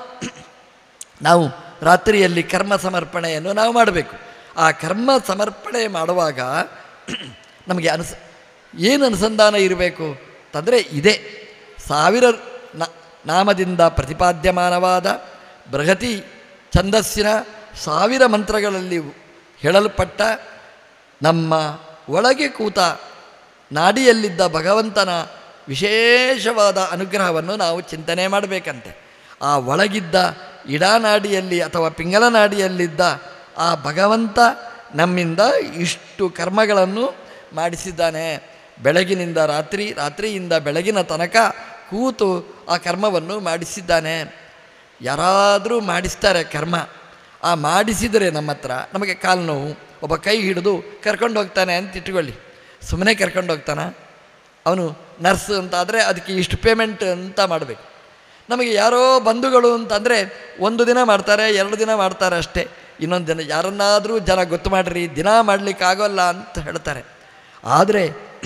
ನಾವು ರಾತ್ರಿಯಲ್ಲಿ ಕರ್ಮ ಸಮರ್ಪಣೆಯನ್ನು ನಾವು ಮಾಡಬೇಕು ಆ ಕರ್ಮ ಸಮರ್ಪಣೆ ಮಾಡುವಾಗ ನಮಗೆ ಅನುಸ ಏನು ಅನುಸಂಧಾನ ಇರಬೇಕು ಅಂತಂದರೆ ಇದೇ ಸಾವಿರ ನ- ನಾಮದಿಂದ ಪ್ರತಿಪಾದ್ಯಮಾನವಾದ ಬೃಹತಿ ಛಂದಸ್ಸಿನ ಸಾವಿರ ಮಂತ್ರಗಳಲ್ಲಿ ಹೇಳಲ್ಪಟ್ಟ ನಮ್ಮ ಒಳಗೆ ಕೂತ ನಾಡಿಯಲ್ಲಿದ್ದ ಭಗವಂತನ ವಿಶೇಷವಾದ ಅನುಗ್ರಹವನ್ನು ನಾವು ಚಿಂತನೆ ಮಾಡಬೇಕಂತೆ ಆ ಒಳಗಿದ್ದ ಇಡಾನಾಡಿಯಲ್ಲಿ ಅಥವಾ ಪಿಂಗಲನಾಡಿಯಲ್ಲಿದ್ದ ಆ ಭಗವಂತ ನಮ್ಮಿಂದ ಇಷ್ಟು ಕರ್ಮಗಳನ್ನು ಮಾಡಿಸಿದ್ದಾನೆ ಬೆಳಗಿನಿಂದ ರಾತ್ರಿ ರಾತ್ರಿಯಿಂದ ಬೆಳಗಿನ ತನಕ ಕೂತು ಆ ಕರ್ಮವನ್ನು ಮಾಡಿಸಿದ್ದಾನೆ ಯಾರಾದರೂ ಮಾಡಿಸ್ತಾರೆ ಕರ್ಮ ಆ ಮಾಡಿಸಿದರೆ ನಮ್ಮ ಹತ್ರ ನಮಗೆ ಕಾಲು ನೋವು ಒಬ್ಬ ಕೈ ಹಿಡಿದು ಕರ್ಕೊಂಡು ಹೋಗ್ತಾನೆ ಅಂತ ಇಟ್ಕೊಳ್ಳಿ ಸುಮ್ಮನೆ ಕರ್ಕೊಂಡು ಹೋಗ್ತಾನ ಅವನು ನರ್ಸ್ ಅಂತ ಆದರೆ ಅದಕ್ಕೆ ಇಷ್ಟು ಪೇಮೆಂಟ್ ಅಂತ ಮಾಡಬೇಕು ನಮಗೆ ಯಾರೋ ಬಂಧುಗಳು ಅಂತಂದರೆ ಒಂದು ದಿನ ಮಾಡ್ತಾರೆ ಎರಡು ದಿನ ಮಾಡ್ತಾರೆ ಅಷ್ಟೇ ಇನ್ನೊಂದು ದಿನ ಯಾರನ್ನಾದರೂ ಜನ ಗೊತ್ತು ಮಾಡಿರಿ ದಿನ ಮಾಡಲಿಕ್ಕೆ ಆಗೋಲ್ಲ ಅಂತ ಹೇಳ್ತಾರೆ ಆದರೆ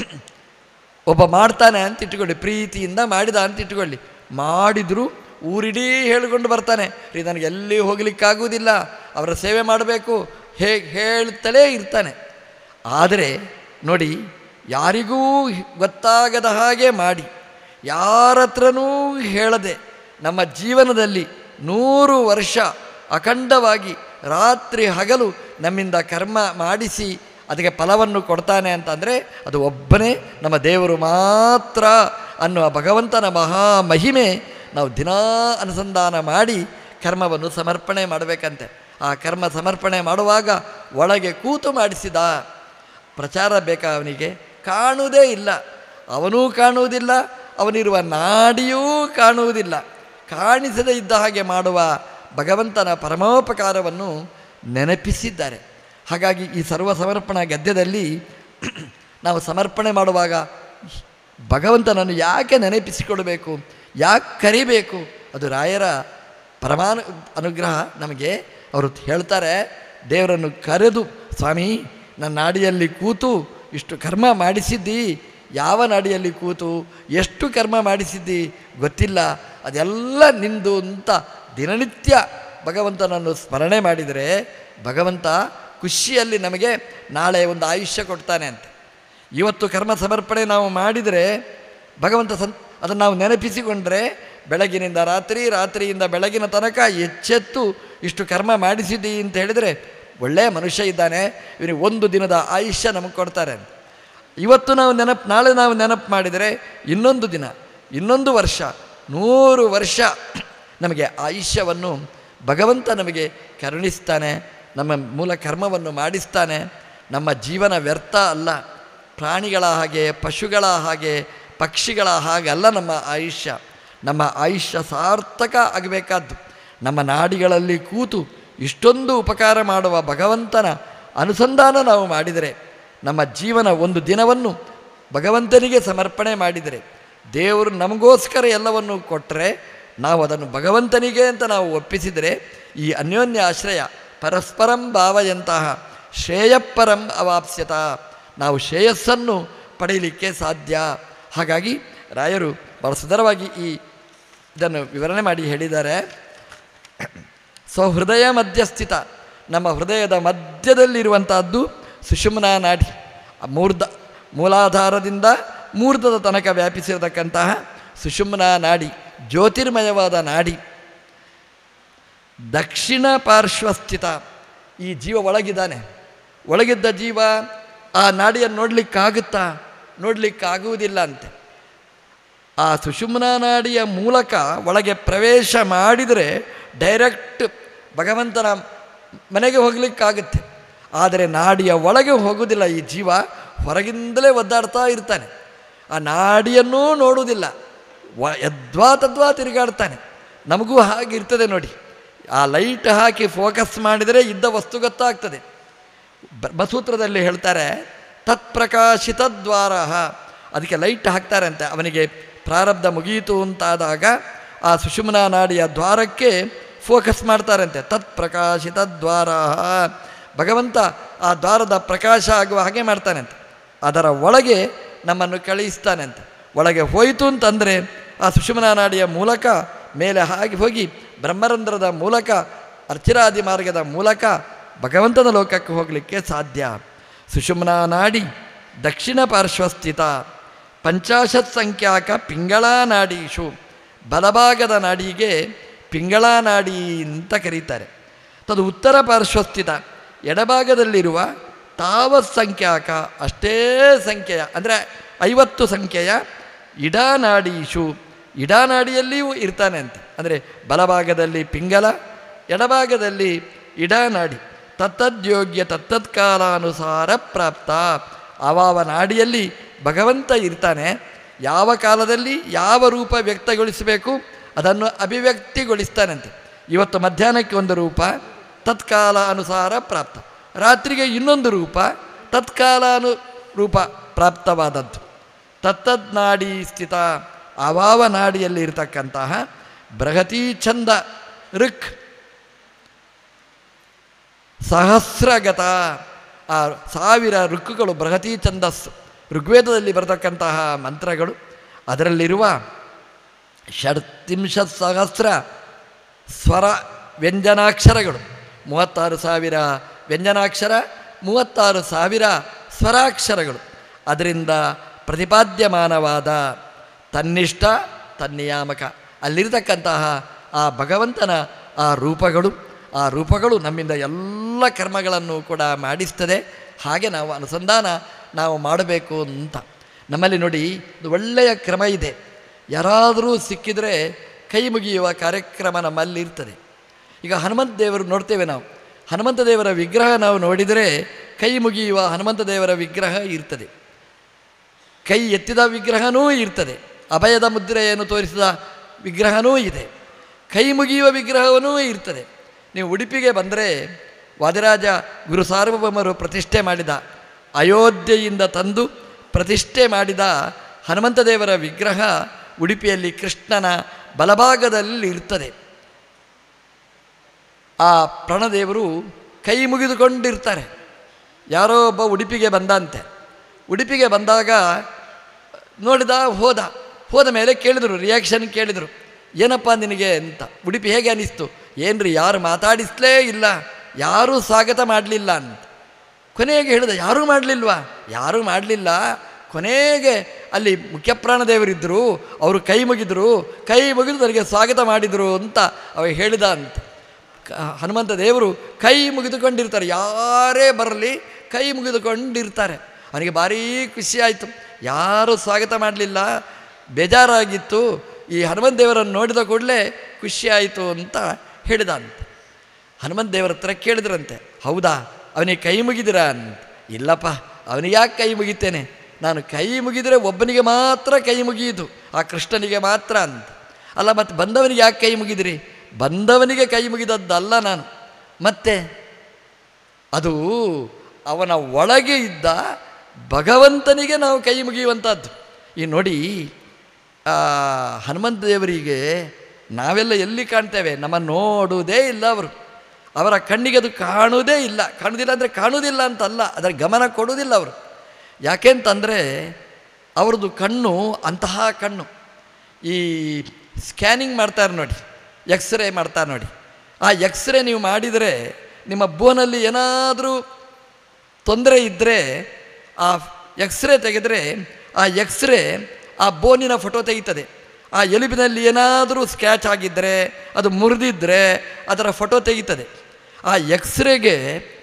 ಒಬ್ಬ ಮಾಡ್ತಾನೆ ಅಂತ ಇಟ್ಕೊಳ್ಳಿ ಪ್ರೀತಿಯಿಂದ ಮಾಡಿದ ಅಂತ ಇಟ್ಕೊಳ್ಳಿ ಮಾಡಿದರೂ ಊರಿಡೀ ಹೇಳಿಕೊಂಡು ಬರ್ತಾನೆ ರೀ ನನಗೆ ಎಲ್ಲಿ ಹೋಗ್ಲಿಕ್ಕಾಗುವುದಿಲ್ಲ ಅವರ ಸೇವೆ ಮಾಡಬೇಕು ಹೇಗೆ ಹೇಳ್ತಲೇ ಇರ್ತಾನೆ ಆದರೆ ನೋಡಿ ಯಾರಿಗೂ ಗೊತ್ತಾಗದ ಹಾಗೆ ಮಾಡಿ ಯಾರ ಹತ್ರನೂ ಹೇಳದೆ ನಮ್ಮ ಜೀವನದಲ್ಲಿ ನೂರು ವರ್ಷ ಅಖಂಡವಾಗಿ ರಾತ್ರಿ ಹಗಲು ನಮ್ಮಿಂದ ಕರ್ಮ ಮಾಡಿಸಿ ಅದಕ್ಕೆ ಫಲವನ್ನು ಕೊಡ್ತಾನೆ ಅಂತಂದರೆ ಅದು ಒಬ್ಬನೇ ನಮ್ಮ ದೇವರು ಮಾತ್ರ ಅನ್ನುವ ಭಗವಂತನ ಮಹಾ ಮಹಿಮೆ ನಾವು ದಿನಾ ಅನುಸಂಧಾನ ಮಾಡಿ ಕರ್ಮವನ್ನು ಸಮರ್ಪಣೆ ಮಾಡಬೇಕಂತೆ ಆ ಕರ್ಮ ಸಮರ್ಪಣೆ ಮಾಡುವಾಗ ಒಳಗೆ ಕೂತು ಮಾಡಿಸಿದ ಪ್ರಚಾರ ಬೇಕಾ ಅವನಿಗೆ ಕಾಣುವುದೇ ಇಲ್ಲ ಅವನೂ ಕಾಣುವುದಿಲ್ಲ ಅವನಿರುವ ನಾಡಿಯೂ ಕಾಣುವುದಿಲ್ಲ ಕಾಣಿಸದೇ ಇದ್ದ ಹಾಗೆ ಮಾಡುವ ಭಗವಂತನ ಪರಮೋಪಕಾರವನ್ನು ನೆನಪಿಸಿದ್ದಾರೆ ಹಾಗಾಗಿ ಈ ಸರ್ವ ಸಮರ್ಪಣಾ ಗದ್ಯದಲ್ಲಿ ನಾವು ಸಮರ್ಪಣೆ ಮಾಡುವಾಗ ಭಗವಂತನನ್ನು ಯಾಕೆ ನೆನಪಿಸಿಕೊಡಬೇಕು ಯಾಕೆ ಕರಿಬೇಕು ಅದು ರಾಯರ ಪರಮಾನು ಅನುಗ್ರಹ ನಮಗೆ ಅವರು ಹೇಳ್ತಾರೆ ದೇವರನ್ನು ಕರೆದು ಸ್ವಾಮಿ ನನ್ನ ನಾಡಿಯಲ್ಲಿ ಕೂತು ಇಷ್ಟು ಕರ್ಮ ಮಾಡಿಸಿದ್ದಿ ಯಾವ ನಾಡಿಯಲ್ಲಿ ಕೂತು ಎಷ್ಟು ಕರ್ಮ ಮಾಡಿಸಿದ್ದಿ ಗೊತ್ತಿಲ್ಲ ಅದೆಲ್ಲ ನಿಂದು ಅಂತ ದಿನನಿತ್ಯ ಭಗವಂತನನ್ನು ಸ್ಮರಣೆ ಮಾಡಿದರೆ ಭಗವಂತ ಖುಷಿಯಲ್ಲಿ ನಮಗೆ ನಾಳೆ ಒಂದು ಆಯುಷ್ಯ ಕೊಡ್ತಾನೆ ಅಂತ ಇವತ್ತು ಕರ್ಮ ಸಮರ್ಪಣೆ ನಾವು ಮಾಡಿದರೆ ಭಗವಂತ ಸಂ ಅದನ್ನು ನಾವು ನೆನಪಿಸಿಕೊಂಡ್ರೆ ಬೆಳಗಿನಿಂದ ರಾತ್ರಿ ರಾತ್ರಿಯಿಂದ ಬೆಳಗಿನ ತನಕ ಎಚ್ಚೆತ್ತು ಇಷ್ಟು ಕರ್ಮ ಮಾಡಿಸಿದ್ದಿ ಅಂತ ಹೇಳಿದರೆ ಒಳ್ಳೆಯ ಮನುಷ್ಯ ಇದ್ದಾನೆ ಇವನಿಗೆ ಒಂದು ದಿನದ ಆಯುಷ್ಯ ನಮಗೆ ಕೊಡ್ತಾರೆ ಅಂತ ಇವತ್ತು ನಾವು ನೆನಪು ನಾಳೆ ನಾವು ನೆನಪು ಮಾಡಿದರೆ ಇನ್ನೊಂದು ದಿನ ಇನ್ನೊಂದು ವರ್ಷ ನೂರು ವರ್ಷ ನಮಗೆ ಆಯುಷ್ಯವನ್ನು ಭಗವಂತ ನಮಗೆ ಕರುಣಿಸ್ತಾನೆ ನಮ್ಮ ಮೂಲ ಕರ್ಮವನ್ನು ಮಾಡಿಸ್ತಾನೆ ನಮ್ಮ ಜೀವನ ವ್ಯರ್ಥ ಅಲ್ಲ ಪ್ರಾಣಿಗಳ ಹಾಗೆ ಪಶುಗಳ ಹಾಗೆ ಪಕ್ಷಿಗಳ ಹಾಗಲ್ಲ ನಮ್ಮ ಆಯುಷ್ಯ ನಮ್ಮ ಆಯುಷ್ಯ ಸಾರ್ಥಕ ಆಗಬೇಕಾದ್ದು ನಮ್ಮ ನಾಡಿಗಳಲ್ಲಿ ಕೂತು ಇಷ್ಟೊಂದು ಉಪಕಾರ ಮಾಡುವ ಭಗವಂತನ ಅನುಸಂಧಾನ ನಾವು ಮಾಡಿದರೆ ನಮ್ಮ ಜೀವನ ಒಂದು ದಿನವನ್ನು ಭಗವಂತನಿಗೆ ಸಮರ್ಪಣೆ ಮಾಡಿದರೆ ದೇವರು ನಮಗೋಸ್ಕರ ಎಲ್ಲವನ್ನು ಕೊಟ್ಟರೆ ನಾವು ಅದನ್ನು ಭಗವಂತನಿಗೆ ಅಂತ ನಾವು ಒಪ್ಪಿಸಿದರೆ ಈ ಅನ್ಯೋನ್ಯ ಆಶ್ರಯ ಪರಸ್ಪರಂ ಭಾವಯಂತಹ ಶ್ರೇಯಪರಂ ಅವಾಪ್ಸ್ಯತ ನಾವು ಶ್ರೇಯಸ್ಸನ್ನು ಪಡೆಯಲಿಕ್ಕೆ ಸಾಧ್ಯ ಹಾಗಾಗಿ ರಾಯರು ಬಹಳ ಸುಂದರವಾಗಿ ಈ ಇದನ್ನು ವಿವರಣೆ ಮಾಡಿ ಹೇಳಿದ್ದಾರೆ ಸ್ವಹೃದಯ ಮಧ್ಯಸ್ಥಿತ ನಮ್ಮ ಹೃದಯದ ಮಧ್ಯದಲ್ಲಿರುವಂತಹದ್ದು ಸುಷುಮ್ನ ನಾಡಿ ಆ ಮೂರ್ಧ ಮೂಲಾಧಾರದಿಂದ ಮೂರ್ಧದ ತನಕ ವ್ಯಾಪಿಸಿರತಕ್ಕಂತಹ ಸುಷುಮ್ನ ನಾಡಿ ಜ್ಯೋತಿರ್ಮಯವಾದ ನಾಡಿ ದಕ್ಷಿಣ ಪಾರ್ಶ್ವಸ್ಥಿತ ಈ ಜೀವ ಒಳಗಿದ್ದಾನೆ ಒಳಗಿದ್ದ ಜೀವ ಆ ನಾಡಿಯನ್ನು ನೋಡಲಿಕ್ಕಾಗುತ್ತಾ ನೋಡಲಿಕ್ಕಾಗುವುದಿಲ್ಲ ಅಂತೆ ಆ ಸುಷುಮ್ನ ನಾಡಿಯ ಮೂಲಕ ಒಳಗೆ ಪ್ರವೇಶ ಮಾಡಿದರೆ ಡೈರೆಕ್ಟ್ ಭಗವಂತನ ಮನೆಗೆ ಹೋಗಲಿಕ್ಕಾಗುತ್ತೆ ಆದರೆ ನಾಡಿಯ ಒಳಗೆ ಹೋಗುವುದಿಲ್ಲ ಈ ಜೀವ ಹೊರಗಿಂದಲೇ ಒದ್ದಾಡ್ತಾ ಇರ್ತಾನೆ ಆ ನಾಡಿಯನ್ನೂ ನೋಡುವುದಿಲ್ಲ ವ ಯದ್ವಾ ತದ್ವಾ ತಿರುಗಾಡ್ತಾನೆ ನಮಗೂ ಹಾಗಿರ್ತದೆ ನೋಡಿ ಆ ಲೈಟ್ ಹಾಕಿ ಫೋಕಸ್ ಮಾಡಿದರೆ ಇದ್ದ ವಸ್ತು ಗೊತ್ತಾಗ್ತದೆ ಬ- ಬಸೂತ್ರದಲ್ಲಿ ಹೇಳ್ತಾರೆ ತತ್ಪ್ರಕಾಶಿತ ದ್ವಾರ ಅದಕ್ಕೆ ಲೈಟ್ ಹಾಕ್ತಾರೆ ಅಂತೆ ಅವನಿಗೆ ಪ್ರಾರಬ್ಧ ಮುಗಿಯಿತು ಅಂತಾದಾಗ ಆ ಸುಷುಮ್ನ ನಾಡಿಯ ದ್ವಾರಕ್ಕೆ ಫೋಕಸ್ ಮಾಡ್ತಾರಂತೆ ತತ್ಪ್ರಕಾಶಿತ ದ್ವಾರ ಭಗವಂತ ಆ ದ್ವಾರದ ಪ್ರಕಾಶ ಆಗುವ ಹಾಗೆ ಮಾಡ್ತಾನಂತೆ ಅದರ ಒಳಗೆ ನಮ್ಮನ್ನು ಕಳುಹಿಸ್ತಾನಂತೆ ಒಳಗೆ ಹೋಯಿತು ಅಂತಂದರೆ ಆ ಸುಷುಮ್ನ ನಾಡಿಯ ಮೂಲಕ ಮೇಲೆ ಹಾಗೆ ಹೋಗಿ ಬ್ರಹ್ಮರಂಧ್ರದ ಮೂಲಕ ಅರ್ಚಿರಾದಿ ಮಾರ್ಗದ ಮೂಲಕ ಭಗವಂತನ ಲೋಕಕ್ಕೆ ಹೋಗಲಿಕ್ಕೆ ಸಾಧ್ಯ ಸುಷುಮ್ನ ನಾಡಿ ದಕ್ಷಿಣ ಪಾರ್ಶ್ವಸ್ಥಿತ ಪಂಚಾಶತ್ ಸಂಖ್ಯಾಕ ಪಿಂಗಳ ನಾಡೀಶು ಬಲಭಾಗದ ನಾಡಿಗೆ ಪಿಂಗಳ ನಾಡಿ ಅಂತ ಕರೀತಾರೆ ತದು ಉತ್ತರ ಪಾರ್ಶ್ವಸ್ಥಿತ ಎಡಭಾಗದಲ್ಲಿರುವ ತಾವತ್ ಸಂಖ್ಯಾಕ ಅಷ್ಟೇ ಸಂಖ್ಯೆಯ ಅಂದರೆ ಐವತ್ತು ಸಂಖ್ಯೆಯ ಇಡಾನಾಡೀಶು ಇಡಾನಾಡಿಯಲ್ಲಿಯೂ ಇರ್ತಾನೆ ಅಂತ ಅಂದರೆ ಬಲಭಾಗದಲ್ಲಿ ಪಿಂಗಲ ಎಡಭಾಗದಲ್ಲಿ ಇಡಾನಾಡಿ ತತ್ತದ್ಯೋಗ್ಯ ತತ್ತತ್ಕಾಲಾನುಸಾರ ಪ್ರಾಪ್ತ ಅವಾವ ನಾಡಿಯಲ್ಲಿ ಭಗವಂತ ಇರ್ತಾನೆ ಯಾವ ಕಾಲದಲ್ಲಿ ಯಾವ ರೂಪ ವ್ಯಕ್ತಗೊಳಿಸಬೇಕು ಅದನ್ನು ಅಭಿವ್ಯಕ್ತಿಗೊಳಿಸ್ತಾನಂತೆ ಇವತ್ತು ಮಧ್ಯಾಹ್ನಕ್ಕೆ ಒಂದು ರೂಪ ತತ್ಕಾಲ ಅನುಸಾರ ಪ್ರಾಪ್ತ ರಾತ್ರಿಗೆ ಇನ್ನೊಂದು ರೂಪ ತತ್ಕಾಲಾನು ರೂಪ ಪ್ರಾಪ್ತವಾದದ್ದು ತತ್ತದ್ನಾಡಿ ಸ್ಥಿತ ಅವಾವ ನಾಡಿಯಲ್ಲಿ ಇರತಕ್ಕಂತಹ ಬೃಹತಿ ಛಂದ ಋಕ್ ಸಹಸ್ರಗತ ಆ ಸಾವಿರ ಋಕ್ಕುಗಳು ಬೃಹತಿ ಛಂದಸ್ಸು ಋಗ್ವೇದದಲ್ಲಿ ಬರತಕ್ಕಂತಹ ಮಂತ್ರಗಳು ಅದರಲ್ಲಿರುವ ಷಡ್ತಿಂಶತ್ ಸಹಸ್ರ ಸ್ವರ ವ್ಯಂಜನಾಕ್ಷರಗಳು ಮೂವತ್ತಾರು ಸಾವಿರ ವ್ಯಂಜನಾಕ್ಷರ ಮೂವತ್ತಾರು ಸಾವಿರ ಸ್ವರಾಕ್ಷರಗಳು ಅದರಿಂದ ಪ್ರತಿಪಾದ್ಯಮಾನವಾದ ತನ್ನಿಷ್ಠ ತನ್ನಿಯಾಮಕ ಅಲ್ಲಿರತಕ್ಕಂತಹ ಆ ಭಗವಂತನ ಆ ರೂಪಗಳು ಆ ರೂಪಗಳು ನಮ್ಮಿಂದ ಎಲ್ಲ ಕರ್ಮಗಳನ್ನು ಕೂಡ ಮಾಡಿಸ್ತದೆ ಹಾಗೆ ನಾವು ಅನುಸಂಧಾನ ನಾವು ಮಾಡಬೇಕು ಅಂತ ನಮ್ಮಲ್ಲಿ ನೋಡಿ ಒಂದು ಒಳ್ಳೆಯ ಕ್ರಮ ಇದೆ ಯಾರಾದರೂ ಸಿಕ್ಕಿದರೆ ಕೈ ಮುಗಿಯುವ ಕಾರ್ಯಕ್ರಮ ನಮ್ಮಲ್ಲಿ ಇರ್ತದೆ ಈಗ ಹನುಮಂತ ದೇವರು ನೋಡ್ತೇವೆ ನಾವು ಹನುಮಂತ ದೇವರ ವಿಗ್ರಹ ನಾವು ನೋಡಿದರೆ ಕೈ ಮುಗಿಯುವ ಹನುಮಂತ ದೇವರ ವಿಗ್ರಹ ಇರ್ತದೆ ಕೈ ಎತ್ತಿದ ವಿಗ್ರಹನೂ ಇರ್ತದೆ ಅಭಯದ ಮುದ್ರೆಯನ್ನು ತೋರಿಸಿದ ವಿಗ್ರಹನೂ ಇದೆ ಕೈ ಮುಗಿಯುವ ವಿಗ್ರಹವೂ ಇರ್ತದೆ ನೀವು ಉಡುಪಿಗೆ ಬಂದರೆ ವಾದಿರಾಜ ಗುರು ಸಾರ್ವಭೌಮರು ಪ್ರತಿಷ್ಠೆ ಮಾಡಿದ ಅಯೋಧ್ಯೆಯಿಂದ ತಂದು ಪ್ರತಿಷ್ಠೆ ಮಾಡಿದ ಹನುಮಂತ ದೇವರ ವಿಗ್ರಹ ಉಡುಪಿಯಲ್ಲಿ ಕೃಷ್ಣನ ಬಲಭಾಗದಲ್ಲಿ ಇರ್ತದೆ ಆ ಪ್ರಾಣದೇವರು ಕೈ ಮುಗಿದುಕೊಂಡಿರ್ತಾರೆ ಯಾರೋ ಒಬ್ಬ ಉಡುಪಿಗೆ ಬಂದಂತೆ ಉಡುಪಿಗೆ ಬಂದಾಗ ನೋಡಿದ ಹೋದ ಹೋದ ಮೇಲೆ ಕೇಳಿದರು ರಿಯಾಕ್ಷನ್ ಕೇಳಿದರು ಏನಪ್ಪ ನಿನಗೆ ಅಂತ ಉಡುಪಿ ಹೇಗೆ ಅನಿಸ್ತು ಏನ್ರಿ ಯಾರು ಮಾತಾಡಿಸ್ಲೇ ಇಲ್ಲ ಯಾರೂ ಸ್ವಾಗತ ಮಾಡಲಿಲ್ಲ ಅಂತ ಕೊನೆಗೆ ಹೇಳಿದ ಯಾರೂ ಮಾಡಲಿಲ್ವಾ ಯಾರೂ ಮಾಡಲಿಲ್ಲ ಕೊನೆಗೆ ಅಲ್ಲಿ ಮುಖ್ಯಪ್ರಾಣದೇವರಿದ್ದರು ಅವರು ಕೈ ಮುಗಿದರು ಕೈ ಮುಗಿದು ನನಗೆ ಸ್ವಾಗತ ಮಾಡಿದರು ಅಂತ ಅವ ಹೇಳಿದ ಅಂತ ಕ- ಹನುಮಂತ ದೇವರು ಕೈ ಮುಗಿದುಕೊಂಡಿರ್ತಾರೆ ಯಾರೇ ಬರಲಿ ಕೈ ಮುಗಿದುಕೊಂಡಿರ್ತಾರೆ ಅವನಿಗೆ ಭಾರೀ ಖುಷಿ ಆಯಿತು ಯಾರೂ ಸ್ವಾಗತ ಮಾಡಲಿಲ್ಲ ಬೇಜಾರಾಗಿತ್ತು ಈ ಹನುಮಂತ ದೇವರನ್ನು ನೋಡಿದ ಕೂಡಲೇ ಖುಷಿ ಆಯಿತು ಅಂತ ಹೇಳಿದ ಅಂತ ಹನುಮಂತ ದೇವರ ಹತ್ರ ಕೇಳಿದ್ರಂತೆ ಹೌದಾ ಅವನಿಗೆ ಕೈ ಮುಗಿದಿರಾ ಅಂತ ಇಲ್ಲಪ್ಪ ಅವನಿಗೆ ಯಾಕೆ ಕೈ ಮುಗಿತೇನೆ ನಾನು ಕೈ ಮುಗಿದರೆ ಒಬ್ಬನಿಗೆ ಮಾತ್ರ ಕೈ ಮುಗಿಯಿತು ಆ ಕೃಷ್ಣನಿಗೆ ಮಾತ್ರ ಅಂತ ಅಲ್ಲ ಮತ್ತು ಬಂದವನಿಗೆ ಯಾಕೆ ಕೈ ಮುಗಿದಿರಿ ಬಂದವನಿಗೆ ಕೈ ಮುಗಿದದ್ದಲ್ಲ ನಾನು ಮತ್ತೆ ಅದು ಅವನ ಒಳಗೆ ಇದ್ದ ಭಗವಂತನಿಗೆ ನಾವು ಕೈ ಮುಗಿಯುವಂಥದ್ದು ಈ ನೋಡಿ ಆ, ಹನುಮಂತ ದೇವರಿಗೆ ನಾವೆಲ್ಲ ಎಲ್ಲಿ ಕಾಣ್ತೇವೆ ನಮ್ಮ ನೋಡುವುದೇ ಇಲ್ಲ ಅವರು ಅವರ ಕಣ್ಣಿಗೆ ಅದು ಕಾಣುವುದೇ ಇಲ್ಲ ಕಾಣುವುದಿಲ್ಲ ಅಂದರೆ ಕಾಣುವುದಿಲ್ಲ ಅಂತಲ್ಲ ಅದರ ಗಮನ ಕೊಡುವುದಿಲ್ಲ ಅವರು ಯಾಕೆಂತಂದರೆ ಅವ್ರದ್ದು ಕಣ್ಣು ಅಂತಹ ಕಣ್ಣು ಈ ಸ್ಕ್ಯಾನಿಂಗ್ ಮಾಡ್ತಾರೆ ನೋಡಿ ಎಕ್ಸ್ರೇ ಮಾಡ್ತಾರೆ ನೋಡಿ ಆ ಎಕ್ಸ್ರೇ ನೀವು ಮಾಡಿದರೆ ನಿಮ್ಮ ಬೋನಲ್ಲಿ ಏನಾದರೂ ತೊಂದರೆ ಇದ್ದರೆ ಆ ಎಕ್ಸ್ರೇ ತೆಗೆದರೆ ಆ ಎಕ್ಸ್ರೇ ಆ ಬೋನಿನ ಫೋಟೋ ತೆಗಿತದೆ ಆ ಎಲುಬಿನಲ್ಲಿ ಏನಾದರೂ ಸ್ಕ್ಯಾಚ್ ಆಗಿದ್ದರೆ ಅದು ಮುರಿದಿದ್ದರೆ ಅದರ ಫೋಟೋ ತೆಗಿತದೆ ಆ ಎಕ್ಸ್ರೇಗೆ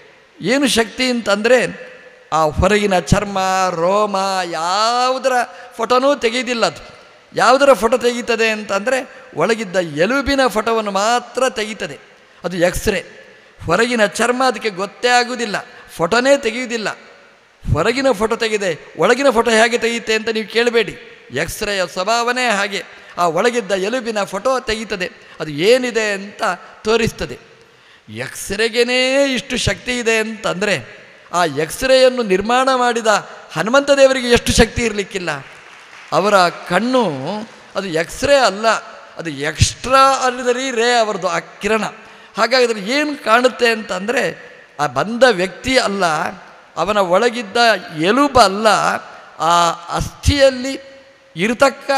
ಏನು ಶಕ್ತಿ ಅಂತಂದರೆ ಆ ಹೊರಗಿನ ಚರ್ಮ ರೋಮ ಯಾವುದರ ಫೋಟೋನೂ ತೆಗೆಯೋದಿಲ್ಲ ಅದು ಯಾವುದರ ಫೋಟೋ ತೆಗೀತದೆ ಅಂತಂದರೆ ಒಳಗಿದ್ದ ಎಲುಬಿನ ಫೋಟೋವನ್ನು ಮಾತ್ರ ತೆಗೀತದೆ ಅದು ಎಕ್ಸ್ರೇ ಹೊರಗಿನ ಚರ್ಮ ಅದಕ್ಕೆ ಗೊತ್ತೇ ಆಗುವುದಿಲ್ಲ ಫೋಟೋನೇ ತೆಗೆಯುವುದಿಲ್ಲ ಹೊರಗಿನ ಫೋಟೋ ತೆಗೆದೆ ಒಳಗಿನ ಫೋಟೋ ಹೇಗೆ ತೆಗೆಯುತ್ತೆ ಅಂತ ನೀವು ಕೇಳಬೇಡಿ ಎಕ್ಸ್ರೇಯ ಸ್ವಭಾವನೇ ಹಾಗೆ ಆ ಒಳಗಿದ್ದ ಎಲುಬಿನ ಫೋಟೋ ತೆಗೀತದೆ ಅದು ಏನಿದೆ ಅಂತ ತೋರಿಸ್ತದೆ ಎಕ್ಸ್ರೇಗೇನೇ ಇಷ್ಟು ಶಕ್ತಿ ಇದೆ ಅಂತಂದರೆ ಆ ಎಕ್ಸ್ರೇಯನ್ನು ನಿರ್ಮಾಣ ಮಾಡಿದ ಹನುಮಂತ ದೇವರಿಗೆ ಎಷ್ಟು ಶಕ್ತಿ ಇರಲಿಕ್ಕಿಲ್ಲ ಅವರ ಕಣ್ಣು ಅದು ಎಕ್ಸ್ರೇ ಅಲ್ಲ ಅದು ಎಕ್ಸ್ಟ್ರಾ ಆರ್ಡಿನರಿ ರೇ ಅವರದು ಆ ಕಿರಣ ಹಾಗಾಗಿ ಅದ್ರ ಏನು ಕಾಣುತ್ತೆ ಅಂತಂದರೆ ಆ ಬಂದ ವ್ಯಕ್ತಿ ಅಲ್ಲ ಅವನ ಒಳಗಿದ್ದ ಎಲುಬು ಅಲ್ಲ ಆ ಅಸ್ಥಿಯಲ್ಲಿ ಇರತಕ್ಕ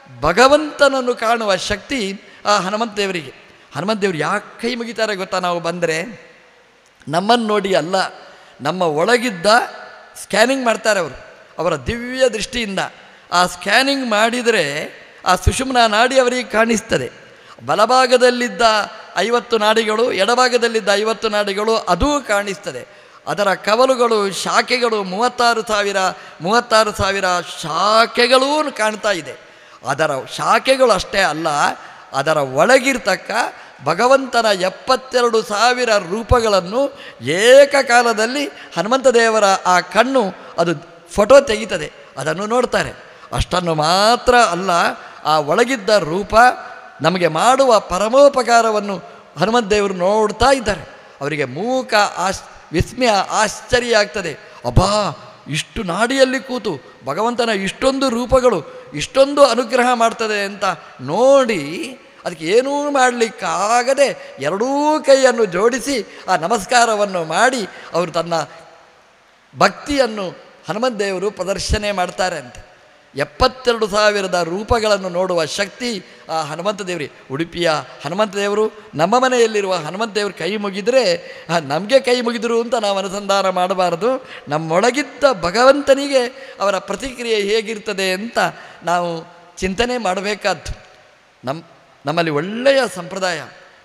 ಭಗವಂತನನ್ನು ಕಾಣುವ ಶಕ್ತಿ ಆ ಹನುಮಂತ ದೇವರಿಗೆ ಹನುಮಂತ ದೇವರು ಯಾಕೆ ಕೈ ಮುಗಿತಾರೆ ಗೊತ್ತಾ ನಾವು ಬಂದರೆ ನಮ್ಮನ್ನು ನೋಡಿ ಅಲ್ಲ ನಮ್ಮ ಒಳಗಿದ್ದ ಸ್ಕ್ಯಾನಿಂಗ್ ಮಾಡ್ತಾರೆ ಅವರು ಅವರ ದಿವ್ಯ ದೃಷ್ಟಿಯಿಂದ ಆ ಸ್ಕ್ಯಾನಿಂಗ್ ಮಾಡಿದರೆ ಆ ಸುಷುಮ್ನ ನಾಡಿ ಅವರಿಗೆ ಕಾಣಿಸ್ತದೆ ಬಲಭಾಗದಲ್ಲಿದ್ದ ಐವತ್ತು ನಾಡಿಗಳು ಎಡಭಾಗದಲ್ಲಿದ್ದ ಐವತ್ತು ನಾಡಿಗಳು ಅದೂ ಕಾಣಿಸ್ತದೆ ಅದರ ಕವಲುಗಳು ಶಾಖೆಗಳು ಮೂವತ್ತಾರು ಸಾವಿರ ಮೂವತ್ತಾರು ಸಾವಿರ ಶಾಖೆಗಳೂ ಕಾಣ್ತಾ ಇದೆ ಅದರ ಶಾಖೆಗಳು ಅಷ್ಟೇ ಅಲ್ಲ ಅದರ ಒಳಗಿರ್ತಕ್ಕ ಭಗವಂತನ ಎಪ್ಪತ್ತೆರಡು ಸಾವಿರ ರೂಪಗಳನ್ನು ಏಕಕಾಲದಲ್ಲಿ ಹನುಮಂತ ದೇವರ ಆ ಕಣ್ಣು ಅದು ಫೋಟೋ ತೆಗೀತದೆ ಅದನ್ನು ನೋಡ್ತಾರೆ ಅಷ್ಟನ್ನು ಮಾತ್ರ ಅಲ್ಲ ಆ ಒಳಗಿದ್ದ ರೂಪ ನಮಗೆ ಮಾಡುವ ಪರಮೋಪಕಾರವನ್ನು ಹನುಮಂತ ದೇವರು ನೋಡ್ತಾ ಇದ್ದಾರೆ ಅವರಿಗೆ ಮೂಕ ಆಶ್ ವಿಸ್ಮಯ ಆಶ್ಚರ್ಯ ಆಗ್ತದೆ ಅಬ್ಬಾ ಇಷ್ಟು ನಾಡಿಯಲ್ಲಿ ಕೂತು ಭಗವಂತನ ಇಷ್ಟೊಂದು ರೂಪಗಳು ಇಷ್ಟೊಂದು ಅನುಗ್ರಹ ಮಾಡ್ತದೆ ಅಂತ ನೋಡಿ ಅದಕ್ಕೆ ಏನೂ ಮಾಡಲಿಕ್ಕಾಗದೆ ಎರಡೂ ಕೈಯನ್ನು ಜೋಡಿಸಿ ಆ ನಮಸ್ಕಾರವನ್ನು ಮಾಡಿ ಅವರು ತನ್ನ ಭಕ್ತಿಯನ್ನು ಹನುಮಂತ ದೇವರು ಪ್ರದರ್ಶನೆ ಮಾಡ್ತಾರೆ ಅಂತ ಎಪ್ಪತ್ತೆರಡು ಸಾವಿರದ ರೂಪಗಳನ್ನು ನೋಡುವ ಶಕ್ತಿ ಆ ಹನುಮಂತ ದೇವರಿಗೆ ಉಡುಪಿಯ ಹನುಮಂತ ದೇವರು ನಮ್ಮ ಮನೆಯಲ್ಲಿರುವ ಹನುಮಂತ ದೇವರು ಕೈ ಮುಗಿದರೆ ನಮಗೆ ಕೈ ಮುಗಿದರು ಅಂತ ನಾವು ಅನುಸಂಧಾನ ಮಾಡಬಾರದು ನಮ್ಮೊಳಗಿದ್ದ ಭಗವಂತನಿಗೆ ಅವರ ಪ್ರತಿಕ್ರಿಯೆ ಹೇಗಿರ್ತದೆ ಅಂತ ನಾವು ಚಿಂತನೆ ಮಾಡಬೇಕಾದ್ದು ನಮ್ಮ ನಮ್ಮಲ್ಲಿ ಒಳ್ಳೆಯ ಸಂಪ್ರದಾಯ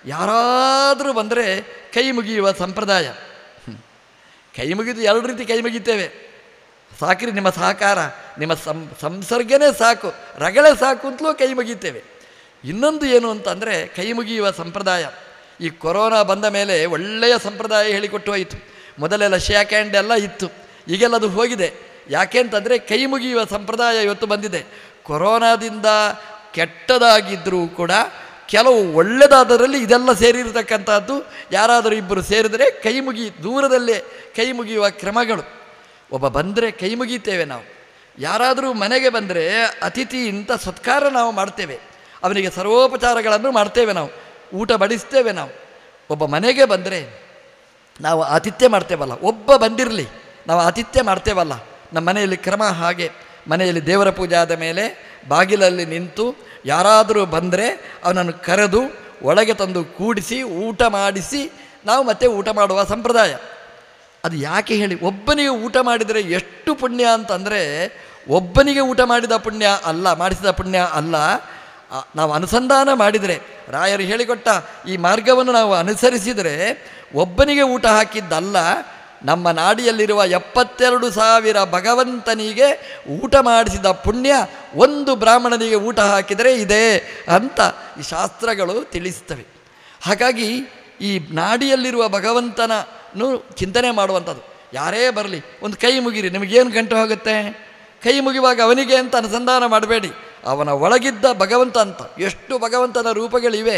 ಯಾರಾದರೂ ಬಂದರೆ ಕೈ ಮುಗಿಯುವ ಸಂಪ್ರದಾಯ ಹ್ಮ್. ಕೈ ಮುಗಿದು ಎರಡು ರೀತಿ ಕೈ ಮುಗಿತೇವೆ ಸಾಕ್ರಿ ನಿಮ್ಮ ಸಹಕಾರ ನಿಮ್ಮ ಸಂ ಸಂಸರ್ಗನೇ ಸಾಕು ರಗಳೆ ಸಾಕು ಅಂತಲೂ ಕೈ ಮುಗಿತೇವೆ ಇನ್ನೊಂದು ಏನು ಅಂತಂದರೆ ಕೈ ಮುಗಿಯುವ ಸಂಪ್ರದಾಯ ಈ ಕೊರೋನಾ ಬಂದ ಮೇಲೆ ಒಳ್ಳೆಯ ಸಂಪ್ರದಾಯ ಹೇಳಿಕೊಟ್ಟು ಹೋಯಿತು ಮೊದಲೆಲ್ಲ ಶೇಕ್ ಹ್ಯಾಂಡ್ ಎಲ್ಲ ಇತ್ತು ಈಗೆಲ್ಲ ಅದು ಹೋಗಿದೆ ಯಾಕೆ ಅಂತಂದರೆ ಕೈ ಮುಗಿಯುವ ಸಂಪ್ರದಾಯ ಇವತ್ತು ಬಂದಿದೆ ಕೊರೋನಾದಿಂದ ಕೆಟ್ಟದಾಗಿದ್ದರೂ ಕೂಡ ಕೆಲವು ಒಳ್ಳೆಯದಾದರಲ್ಲಿ ಇದೆಲ್ಲ ಸೇರಿರತಕ್ಕಂಥದ್ದು ಯಾರಾದರೂ ಇಬ್ಬರು ಸೇರಿದರೆ ಕೈ ಮುಗಿ ದೂರದಲ್ಲೇ ಕೈ ಮುಗಿಯುವ ಕ್ರಮಗಳು ಒಬ್ಬ ಬಂದರೆ ಕೈ ಮುಗಿತೇವೆ ನಾವು ಯಾರಾದರೂ ಮನೆಗೆ ಬಂದರೆ ಅತಿಥಿ ಇಂಥ ಸತ್ಕಾರ ನಾವು ಮಾಡ್ತೇವೆ ಅವನಿಗೆ ಸರ್ವೋಪಚಾರಗಳನ್ನು ಮಾಡ್ತೇವೆ ನಾವು ಊಟ ಬಡಿಸ್ತೇವೆ ನಾವು ಒಬ್ಬ ಮನೆಗೆ ಬಂದರೆ ನಾವು ಆತಿಥ್ಯ ಮಾಡ್ತೇವಲ್ಲ ಒಬ್ಬ ಬಂದಿರಲಿ ನಾವು ಆತಿಥ್ಯ ಮಾಡ್ತೇವಲ್ಲ ನಮ್ಮ ಮನೆಯಲ್ಲಿ ಕ್ರಮ ಹಾಗೆ ಮನೆಯಲ್ಲಿ ದೇವರ ಪೂಜೆ ಆದ ಮೇಲೆ ಬಾಗಿಲಲ್ಲಿ ನಿಂತು ಯಾರಾದರೂ ಬಂದರೆ ಅವನನ್ನು ಕರೆದು ಒಳಗೆ ತಂದು ಕೂಡಿಸಿ ಊಟ ಮಾಡಿಸಿ ನಾವು ಮತ್ತೆ ಊಟ ಮಾಡುವ ಸಂಪ್ರದಾಯ ಅದು ಯಾಕೆ ಹೇಳಿ ಒಬ್ಬನಿಗೆ ಊಟ ಮಾಡಿದರೆ ಎಷ್ಟು ಪುಣ್ಯ ಅಂತಂದರೆ ಒಬ್ಬನಿಗೆ ಊಟ ಮಾಡಿದ ಪುಣ್ಯ ಅಲ್ಲ ಮಾಡಿಸಿದ ಪುಣ್ಯ ಅಲ್ಲ ಆ, ನಾವು ಅನುಸಂಧಾನ ಮಾಡಿದರೆ ರಾಯರು ಹೇಳಿಕೊಟ್ಟ ಈ ಮಾರ್ಗವನ್ನು ನಾವು ಅನುಸರಿಸಿದರೆ ಒಬ್ಬನಿಗೆ ಊಟ ಹಾಕಿದ್ದಲ್ಲ ನಮ್ಮ ನಾಡಿಯಲ್ಲಿರುವ ಎಪ್ಪತ್ತೆರಡು ಸಾವಿರ ಭಗವಂತನಿಗೆ ಊಟ ಮಾಡಿಸಿದ ಪುಣ್ಯ ಒಂದು ಬ್ರಾಹ್ಮಣನಿಗೆ ಊಟ ಹಾಕಿದರೆ ಇದೆ ಅಂತ ಈ ಶಾಸ್ತ್ರಗಳು ತಿಳಿಸ್ತವೆ ಹಾಗಾಗಿ ಈ ನಾಡಿಯಲ್ಲಿರುವ ಭಗವಂತನನ್ನು ಚಿಂತನೆ ಮಾಡುವಂಥದ್ದು ಯಾರೇ ಬರಲಿ ಒಂದು ಕೈ ಮುಗಿರಿ ನಿಮಗೇನು ಗಂಟು ಹೋಗುತ್ತೆ ಕೈ ಮುಗಿಯುವಾಗ ಅವನಿಗೆ ಅಂತ ಅನುಸಂಧಾನ ಮಾಡಬೇಡಿ ಅವನ ಒಳಗಿದ್ದ ಭಗವಂತ ಅಂತ ಎಷ್ಟು ಭಗವಂತನ ರೂಪಗಳಿವೆ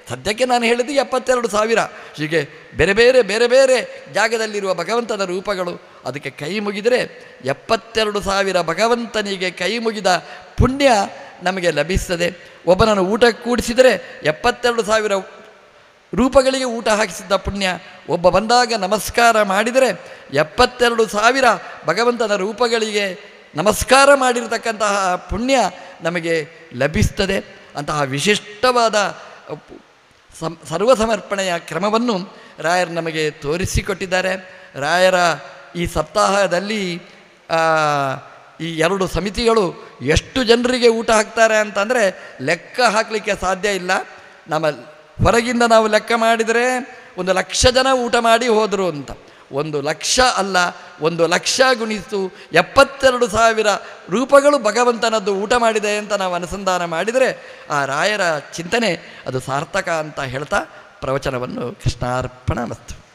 ಸದ್ಯಕ್ಕೆ ನಾನು ಹೇಳಿದ್ದು ಎಪ್ಪತ್ತೆರಡು ಸಾವಿರ ಹೀಗೆ ಬೇರೆ ಬೇರೆ ಬೇರೆ ಬೇರೆ ಜಾಗದಲ್ಲಿರುವ ಭಗವಂತನ ರೂಪಗಳು ಅದಕ್ಕೆ ಕೈ ಮುಗಿದರೆ ಎಪ್ಪತ್ತೆರಡು ಸಾವಿರ ಭಗವಂತನಿಗೆ ಕೈ ಮುಗಿದ ಪುಣ್ಯ ನಮಗೆ ಲಭಿಸ್ತದೆ ಒಬ್ಬನನ್ನು ಊಟ ಕೂಡಿಸಿದರೆ ಎಪ್ಪತ್ತೆರಡು ಸಾವಿರ ರೂಪಗಳಿಗೆ ಊಟ ಹಾಕಿಸಿದ್ದ ಪುಣ್ಯ ಒಬ್ಬ ಬಂದಾಗ ನಮಸ್ಕಾರ ಮಾಡಿದರೆ ಎಪ್ಪತ್ತೆರಡು ಸಾವಿರ ಭಗವಂತನ ರೂಪಗಳಿಗೆ ನಮಸ್ಕಾರ ಮಾಡಿರತಕ್ಕಂತಹ ಪುಣ್ಯ ನಮಗೆ ಲಭಿಸ್ತದೆ ಅಂತಹ ವಿಶಿಷ್ಟವಾದ ಸಂ ಸರ್ವಸಮರ್ಪಣೆಯ ಕ್ರಮವನ್ನು ರಾಯರು ನಮಗೆ ತೋರಿಸಿಕೊಟ್ಟಿದ್ದಾರೆ ರಾಯರ ಈ ಸಪ್ತಾಹದಲ್ಲಿ ಆ, ಈ ಎರಡು ಸಮಿತಿಗಳು ಎಷ್ಟು ಜನರಿಗೆ ಊಟ ಹಾಕ್ತಾರೆ ಅಂತಂದರೆ ಲೆಕ್ಕ ಹಾಕಲಿಕ್ಕೆ ಸಾಧ್ಯ ಇಲ್ಲ ನಮ್ಮ ಹೊರಗಿಂದ ನಾವು ಲೆಕ್ಕ ಮಾಡಿದರೆ ಒಂದು ಲಕ್ಷ ಜನ ಊಟ ಮಾಡಿ ಹೋದರು ಅಂತ ಒಂದು ಲಕ್ಷ ಅಲ್ಲ ಒಂದು ಲಕ್ಷ ಗುಣಿಸು ಎಪ್ಪತ್ತೆರಡು ಸಾವಿರ ರೂಪಗಳು ಭಗವಂತನದ್ದು ಊಟ ಮಾಡಿದೆ ಅಂತ ನಾವು ಅನುಸಂಧಾನ ಮಾಡಿದರೆ ಆ ರಾಯರ ಚಿಂತನೆ ಅದು ಸಾರ್ಥಕ ಅಂತ ಹೇಳ್ತಾ ಪ್ರವಚನವನ್ನು ಕೃಷ್ಣಾರ್ಪಣ ಮತ್ತು